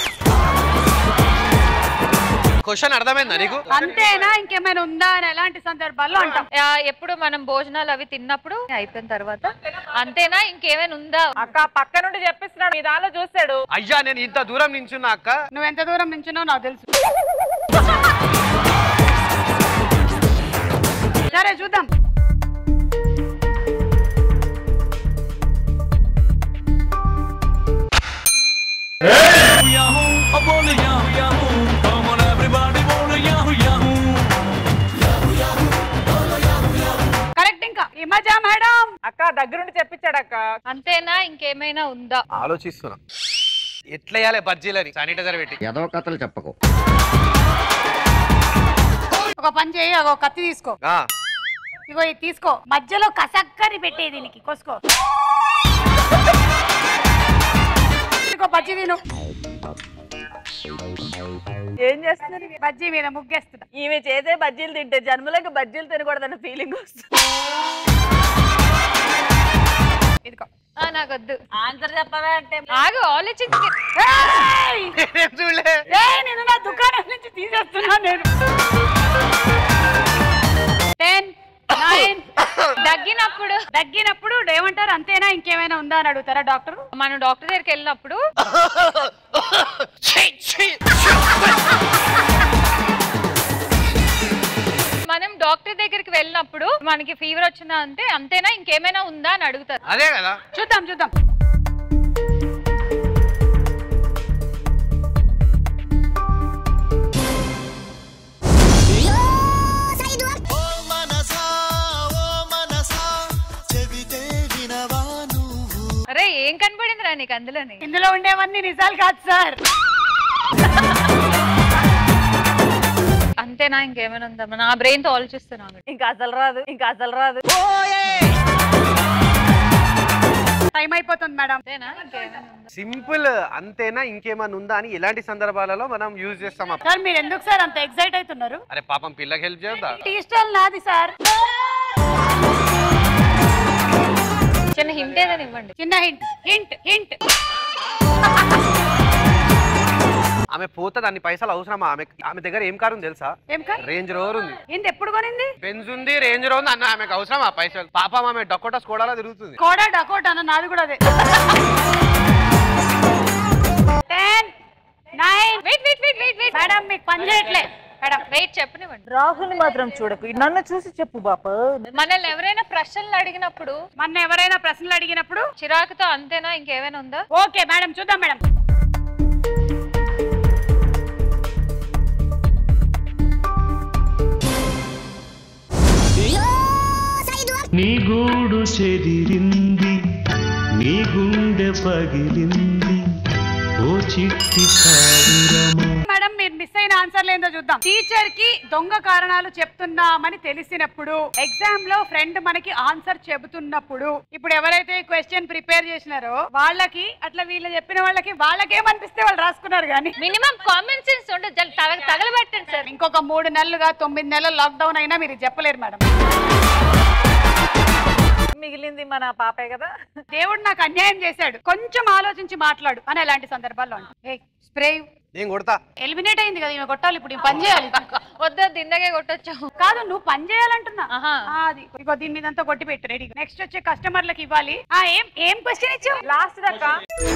క్వశ్చన్ అర్థమైందా నీకు అంతేనా ఇంకేమైనా ఉందా అని ఎలాంటి సందర్భాల్లో అంటాం ఎప్పుడు మనం భోజనాలు అవి తిన్నప్పుడు అయిపోయిన తర్వాత అంతేనా ఇంకేమైనా ఉందా అక్క పక్క నుండి చెప్పిస్తున్నాడు మీ దానిలో చూస్తాడు అయ్యా నేను ఇంత దూరం నించున్నా అక్క నువ్వు ఎంత దూరం నుంచున్నావు నాకు తెలుసు సరే చూద్దాం కరెక్ట్ ఇంకా ఈ మజా మేడం అక్క దగ్గరుండి చెప్పించాడు అక్క అంతేనా ఇంకేమైనా ఉందా ఆలోచిస్తున్నా ఎట్లా వేయాలి బజ్జీలని శానిటైజర్ పెట్టి ఏదో కథలు చెప్పకు ఒక పని చేయి ఒక కత్తి తీసుకో ఆ, ఇగో ఇది తీసుకో మధ్యలో కసక్కని పెట్టే దీనికి కోసుకో ఇదిగో బజ్జీ తిను ఏం చేస్తున్నారు బజ్జీ మీద ముగ్గేస్తున్నా ఈమె చేసే బజ్జీలు తింటే జన్మలకు బజ్జీలు తినకూడదన్న ఫీలింగ్ వస్తుంది ఇదిగో ఆ, నాకొద్దు ఆన్సర్ చెప్పవే అంటే ఆగు ఆలోచించి ఏయ్! నేనేం చూడలే ఏయ్, నేను నా దుకాణం నుంచి తీసేస్తున్నా నేను టెన్ నైన్ దగ్గినప్పుడు దగ్గినప్పుడు ఏమంటారు అంతేనా ఇంకేమైనా ఉందా అని అడుగుతారా డాక్టర్ మనం డాక్టర్ దగ్గరికి వెళ్ళినప్పుడు మనం డాక్టర్ దగ్గరికి వెళ్ళినప్పుడు మనకి ఫీవర్ వచ్చిందా అంటే అంతేనా ఇంకేమైనా ఉందా అని అడుగుతారు అదే కదా చూద్దాం చూద్దాం అరే ఏం కనపడిందిరా నీకు అందులోని ఇందులో ఉండేవన్నీ నిజాలు కాదు సార్ అంతేనా ఇంకేమైనా ఉందా నా బ్రెయిన్ తో ఆలోచిస్తున్నాను ఇంకా అసలు రాదు ఇంకా అసలు రాదు టైం అయిపోతుంది మేడం అంతేనా ఇంకేమైనా ఉందా? సింపుల్ అంతేనా ఇంకేమైనా ఉందా అని ఎలాంటి సందర్భాలలో మనం యూజ్ చేస్తాం అప్ప. సార్ మీరు ఎందుకు సార్ అంత ఎక్సైట్ అవుతున్నారు అరే పాపం పిల్లకి హెల్ప్ చేద్దా టీ స్టాల్ నాది సార్ చిన్న హింట్ ఏదైనా ఇవ్వండి చిన్న హింట్ హింట్ హింట్ ఆమె పోతుంది అన్ని పైసలు అవసరమా ఆమె ఆమె దగ్గర ఏం కారు ఉంది తెలుసా ఏం కార్ రేంజ్ రోవర్ ఉంది ఏంది ఎప్పుడు కొనింది బెంజ్ ఉంది రేంజ్ రోవర్ ఉంది అన్న ఆమెకు అవసరం ఆ పైసలు పాపం ఆమె డొకోటా స్కోడాలో తిరుగుతుంది కోడా డకోటా అన్న నాది కూడా అదే ten nine wait wait wait wait wait madam మీకు పని చేయట్లే మేడం వెయిట్ చెప్పనివ్వండి రాహుల్ మాత్రం చూడకు నన్ను చూసి చెప్పు బాప మనల్ని ఎవరైనా ప్రశ్నలు అడిగినప్పుడు మన ఎవరైనా ప్రశ్నలు అడిగినప్పుడు చిరాకుతో అంతేనా ఇంకేమైనా ఉందా ఓకే మేడం చూద్దాం మేడం నీ గూడు చెదిరింది నీ గుండె పగిలింది ఓ చిట్టి సావురమా మేడం మీరు మిస్ అయిన ఆన్సర్లు ఏందో చూద్దాం టీచర్ కి దొంగ కారణాలు చెప్తున్నామని తెలిసినప్పుడు ఎగ్జామ్ లో ఫ్రెండ్ మనకి ఆన్సర్ చెబుతున్నప్పుడు ఇప్పుడు ఎవరైతే క్వశ్చన్ ప్రిపేర్ చేసినారో వాళ్ళకి అట్లా వీళ్ళు చెప్పిన వాళ్ళకి వాళ్ళకేమనిపిస్తే వాళ్ళు రాసుకున్నారు కానీ మినిమం కామన్ సెన్స్ ఉంటే జల్ తగ- తగలబెట్టండి సార్ ఇంకొక మూడు నెలలుగా తొమ్మిది నెలలు లాక్డౌన్ అయినా మీరు ఇది చెప్పలేరు మేడం మిగిలింది మన పాపే కదా దేవుడు నాకు అన్యాయం చేశాడు కొంచెం ఆలోచించి మాట్లాడు అని అలాంటి సందర్భాల్లో ఏ స్ప్రే నేను కొడతా ఎలిమినేట్ అయింది కదా ఈమె కొట్టాలి ఇప్పుడు ఈమె పని చేయాలి వద్దు దిందగే కొట్టొచ్చు కాదు నువ్వు పని చేయాలంటున్నా ఆ, అది ఇగో దీని మీద అంతా కొట్టి పెట్టు రెడీ నెక్స్ట్ వచ్చే కస్టమర్లకు ఇవ్వాలి ఆ ఏం ఏం క్వశ్చన్ ఇచ్చావు లాస్ట్ దాకా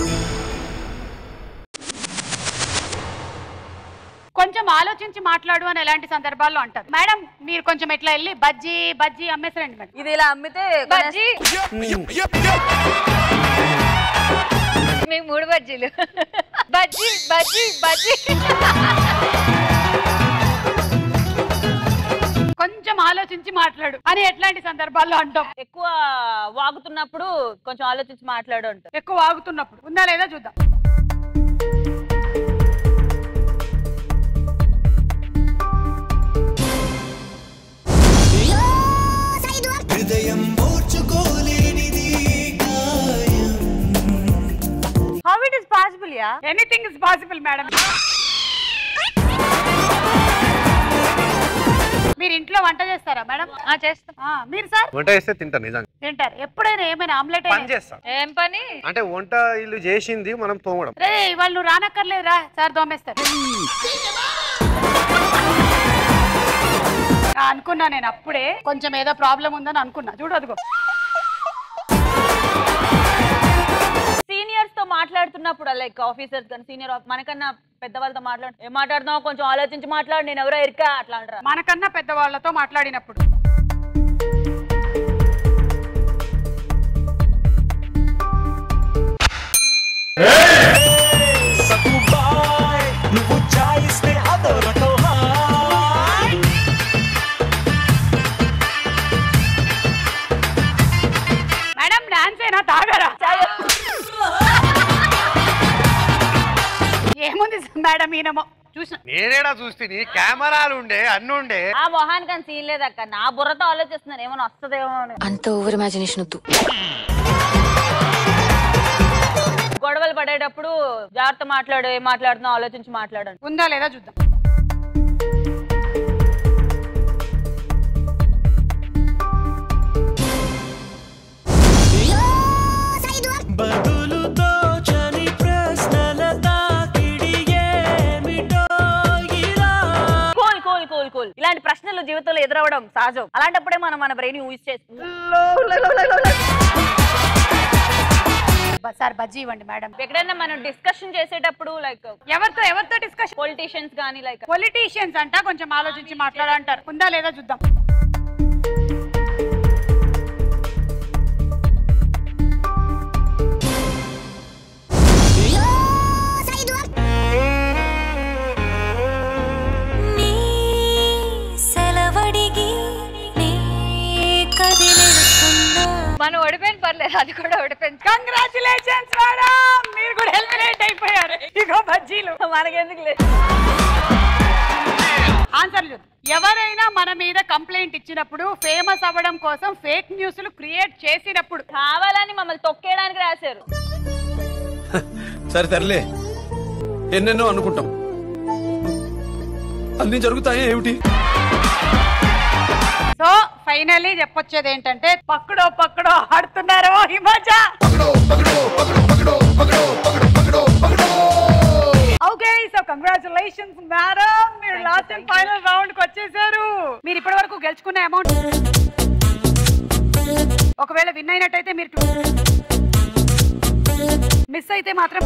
కొంచెం ఆలోచించి మాట్లాడు అని ఎలాంటి సందర్భాల్లో అంటారు మేడం మీరు కొంచెం ఇట్లా వెళ్ళి బజ్జీ బజ్జీ అమ్మేసరండి మేడం ఇది ఇలా అమ్మితే బజ్జీ మీకు మూడు బజ్జీలు బజ్జీ బజ్జీ బజ్జీ కొంచెం ఆలోచించి మాట్లాడు అని ఎట్లాంటి సందర్భాల్లో అంటాం ఎక్కువ వాగుతున్నప్పుడు కొంచెం ఆలోచించి మాట్లాడు అంటారు ఎక్కువ ఆగుతున్నప్పుడు ఉందా లేదా చూద్దాం హృదయం ఓర్చుకోలేనిది గాయం how it is possible yeah anything is possible madam మీరు ఇంట్లో వంట చేస్తారా మేడం చేస్తాం మీరు సార్ వంట చేస్తే తింటా నిజంగా తింటారు ఎప్పుడైనా ఏమైనా ఆమ్లెట్ పని చేస్తా ఏం పని అంటే వంట ఇల్లు చేసింది మనం తోమడం రే వాళ్ళు నువ్వు రానక్కర్లేదు రా సార్ దోమేస్తారు ఆ, అనుకున్నా నేను అప్పుడే కొంచెం ఏదో ప్రాబ్లం ఉందని అనుకున్నా చూడు అదిగో సీనియర్స్ తో మాట్లాడుతున్నప్పుడు లైక్ ఆఫీసర్స్ కానీ సీనియర్ మనకన్నా పెద్దవాళ్ళతో మాట్లాడు ఏం మాట్లాడుతున్నావు కొంచెం ఆలోచించి మాట్లాడు నేను ఎవరో ఇరికా అట్లా అంటారు మనకన్నా పెద్దవాళ్ళతో మాట్లాడినప్పుడు సకుబాయ్ నువ్వు చాయిస్తే అదొరటో హాయ్ మేడం డాన్స్ అయినా తాగరా ఏముంది మేడం ఈయనమో చూసిన నేనేడా చూస్తే కెమెరాలు ఉండే అన్ని ఉండే ఆ మొహానికి అని సీన్ లేదక్క నా బుర్రతో ఆలోచిస్తున్నాను ఏమైనా వస్తుందేమో అని అంత ఓవర్ ఇమాజినేషన్ వద్దు గొడవలు పడేటప్పుడు జాగ్రత్త మాట్లాడు ఏం మాట్లాడుతున్నావు ఆలోచించి మాట్లాడండి ఉందా లేదా చూద్దాం బదులుతో చని ప్రశ్నల తాకిడి ఏమిటో ఇలా కూల్ కూల్ కూల్ కూల్ ఇలాంటి ప్రశ్నలు జీవితంలో ఎదురవ్వడం సహజం అలాంటప్పుడే మనం మన బ్రెయిన్ యూజ్ చేస్తాం సార్ బజ్జీ ఇవ్వండి మేడం ఎక్కడైనా మనం డిస్కషన్ చేసేటప్పుడు లైక్ ఎవరితో ఎవరితో డిస్కషన్ పొలిటీషియన్స్ కానీ లైక్ పొలిటీషియన్స్ అంట కొంచెం ఆలోచించి మాట్లాడంటారు ఉందా లేదా చూద్దాం సెలవడిగి నీ కదిలేస్తున్నా మనం ఓడిపోయిన పర్లేదు అది కూడా ఓడిపోయింది కంగ్రాచులేషన్స్ మేడం మీరు కూడా ఎలిమినేట్ అయిపోయారు ఇగో బజ్జీలు మనకెందుకు లేదు ఆన్సర్ చూద్దాం ఎవరైనా మన మీద కంప్లైంట్ ఇచ్చినప్పుడు ఫేమస్ అవ్వడం కోసం ఫేక్ న్యూస్లు క్రియేట్ చేసినప్పుడు కావాలని మమ్మల్ని తొక్కేయడానికి రాశారు సరే తరలే ఎన్నెన్నో అనుకుంటాం అన్ని జరుగుతాయి ఏమిటి సో ఫైనల్లీ చెప్పొచ్చేది ఏంటంటే పక్కడో పక్కడో ఆడుతున్నారు ఈ మధ్య okay okay so congratulations madam మీరు లాస్ట్ అండ్ ఫైనల్ రౌండ్ కి వచ్చేసారు మీరు ఇప్పటి వరకు గెలుచుకున్న అమౌంట్ ఒకవేళ విన్ అయినట్టయితే మీరు మిస్ అయితే మాత్రం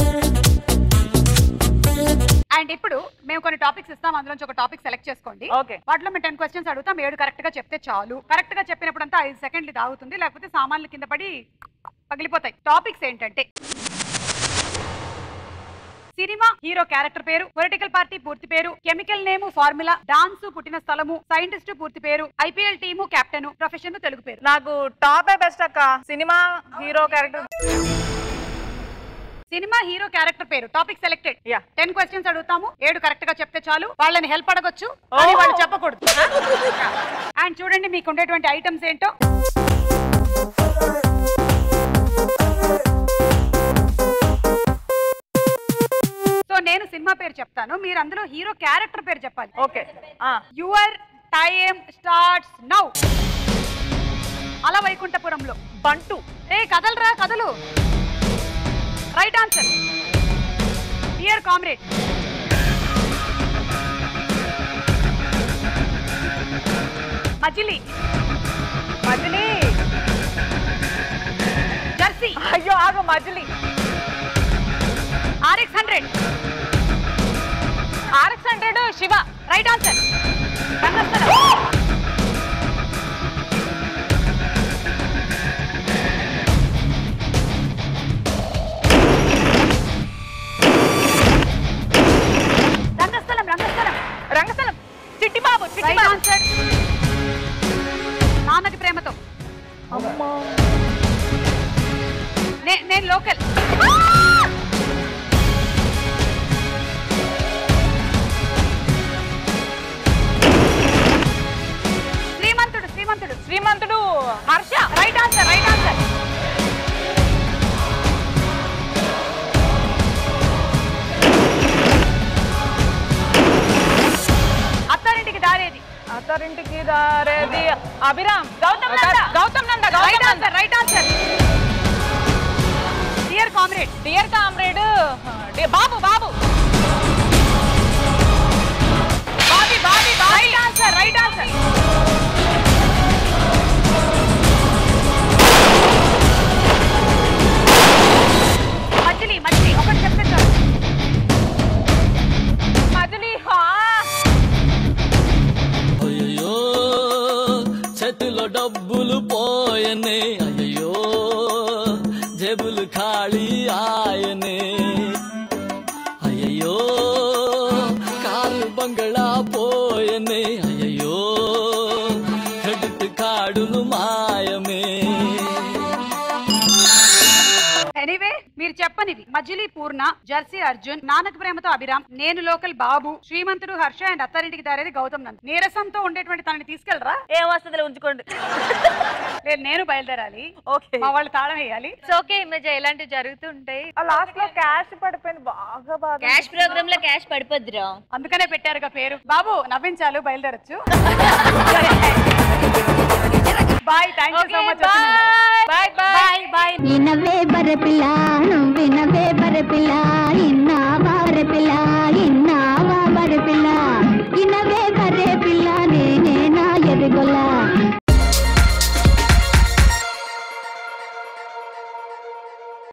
అండ్ ఇప్పుడు మేము కొన్ని టాపిక్స్ ఇస్తాం అందులోంచి ఒక టాపిక్ సెలెక్ట్ చేసుకోండి ఓకే వాటిలో మేము టెన్ క్వశ్చన్స్ అడుగుతాం ఏడు కరెక్ట్ గా చెప్తే చాలు కరెక్ట్ గా చెప్పినప్పుడంతా ఐదు సెకండ్లు ఇది ఆగుతుంది లేకపోతే సామాన్లు కింద పడి పగిలిపోతాయి టాపిక్స్ ఏంటంటే సినిమా హీరో క్యారెక్టర్ పేరు పొలిటికల్ పార్టీ పూర్తి పేరు కెమికల్ నేమ్ ఫార్ములా డాన్స్ పుట్టిన స్థలము సైంటిస్ట్ పూర్తి పేరు IPL team captain profession Telugu పేరు నాకు టాపే బెస్ట్ అక్క cinema hero character cinema hero character పేరు topic selected yeah ten questions అడుగుతాము ఏడు కరెక్ట్ గా చెప్తే చాలు వాళ్ళని హెల్ప్ అడగొచ్చు కానీ వాళ్ళు చెప్పకూడదు అండ్ చూడండి మీకు ఉండేటువంటి ఐటమ్స్ ఏంటో సో నేను సినిమా పేరు చెప్తాను మీరు అందులో హీరో క్యారెక్టర్ పేరు చెప్పాలి okay your time starts now Ala Vaikunthapurramuloo Bantu ఏ కదలరా కదలు right answer dear comrade Majili Majili Jersey అయ్యో ఆగు Majili RX hundred RX hundred Shiva right answer Rangasthalam Rangasthalam Rangasthalam Chittibabu right Chittibabu answer Nannaku Prematho నే- Nenu local Srimanthudu Srimanthudu Srimanthudu Harsha right answer right answer Attarintiki Daredi Attarintiki Daredi Abhiram Gautham Nanda Gautham Nanda right Gautham answer right answer dear comrade dear comrade బాబు Babu Bobby Bobby right answer right answer Majili Majili ఒకటి చెప్తే చాలు మజిలీ హా అయ్యో చేతిలో డబ్బులు పోయనే అయ్యో జేబులు ఖాళీ ఆయనే అయ్యో కారు బంగళా పోయనే అయ్యో క్రెడిట్ కార్డులు మాయమే ఎనీవే మీరు చెప్పనివి మజిలీ పూర్ణ Jersey Arjun నానక Prematho Abhiram Nenu local Babu Srimanthudu Harsha and Attarintiki Daredi Gautham Nand నీరసంతో ఉండేటువంటి తనని తీసుకెళ్ళరా ఏం వస్తుంది ఉంచుకోండి లేదు నేను బయలుదేరాలి ఓకే మా వాళ్ళు తాళం వేయాలి ఇట్స్ ఓకే ఈ మధ్య ఇలాంటివి జరుగుతుంటాయి లాస్ట్ లో క్యాష్ పడిపోయింది బాగా బాగా క్యాష్ ప్రోగ్రామ్ లో క్యాష్ పడిపోద్దిరా అందుకనే పెట్టారుగా పేరు బాబు నవ్వించాలు బయలుదేరచ్చు bye thank you so much bye bye bye bye వినవే బర పిల్ల నువ్వు వినవే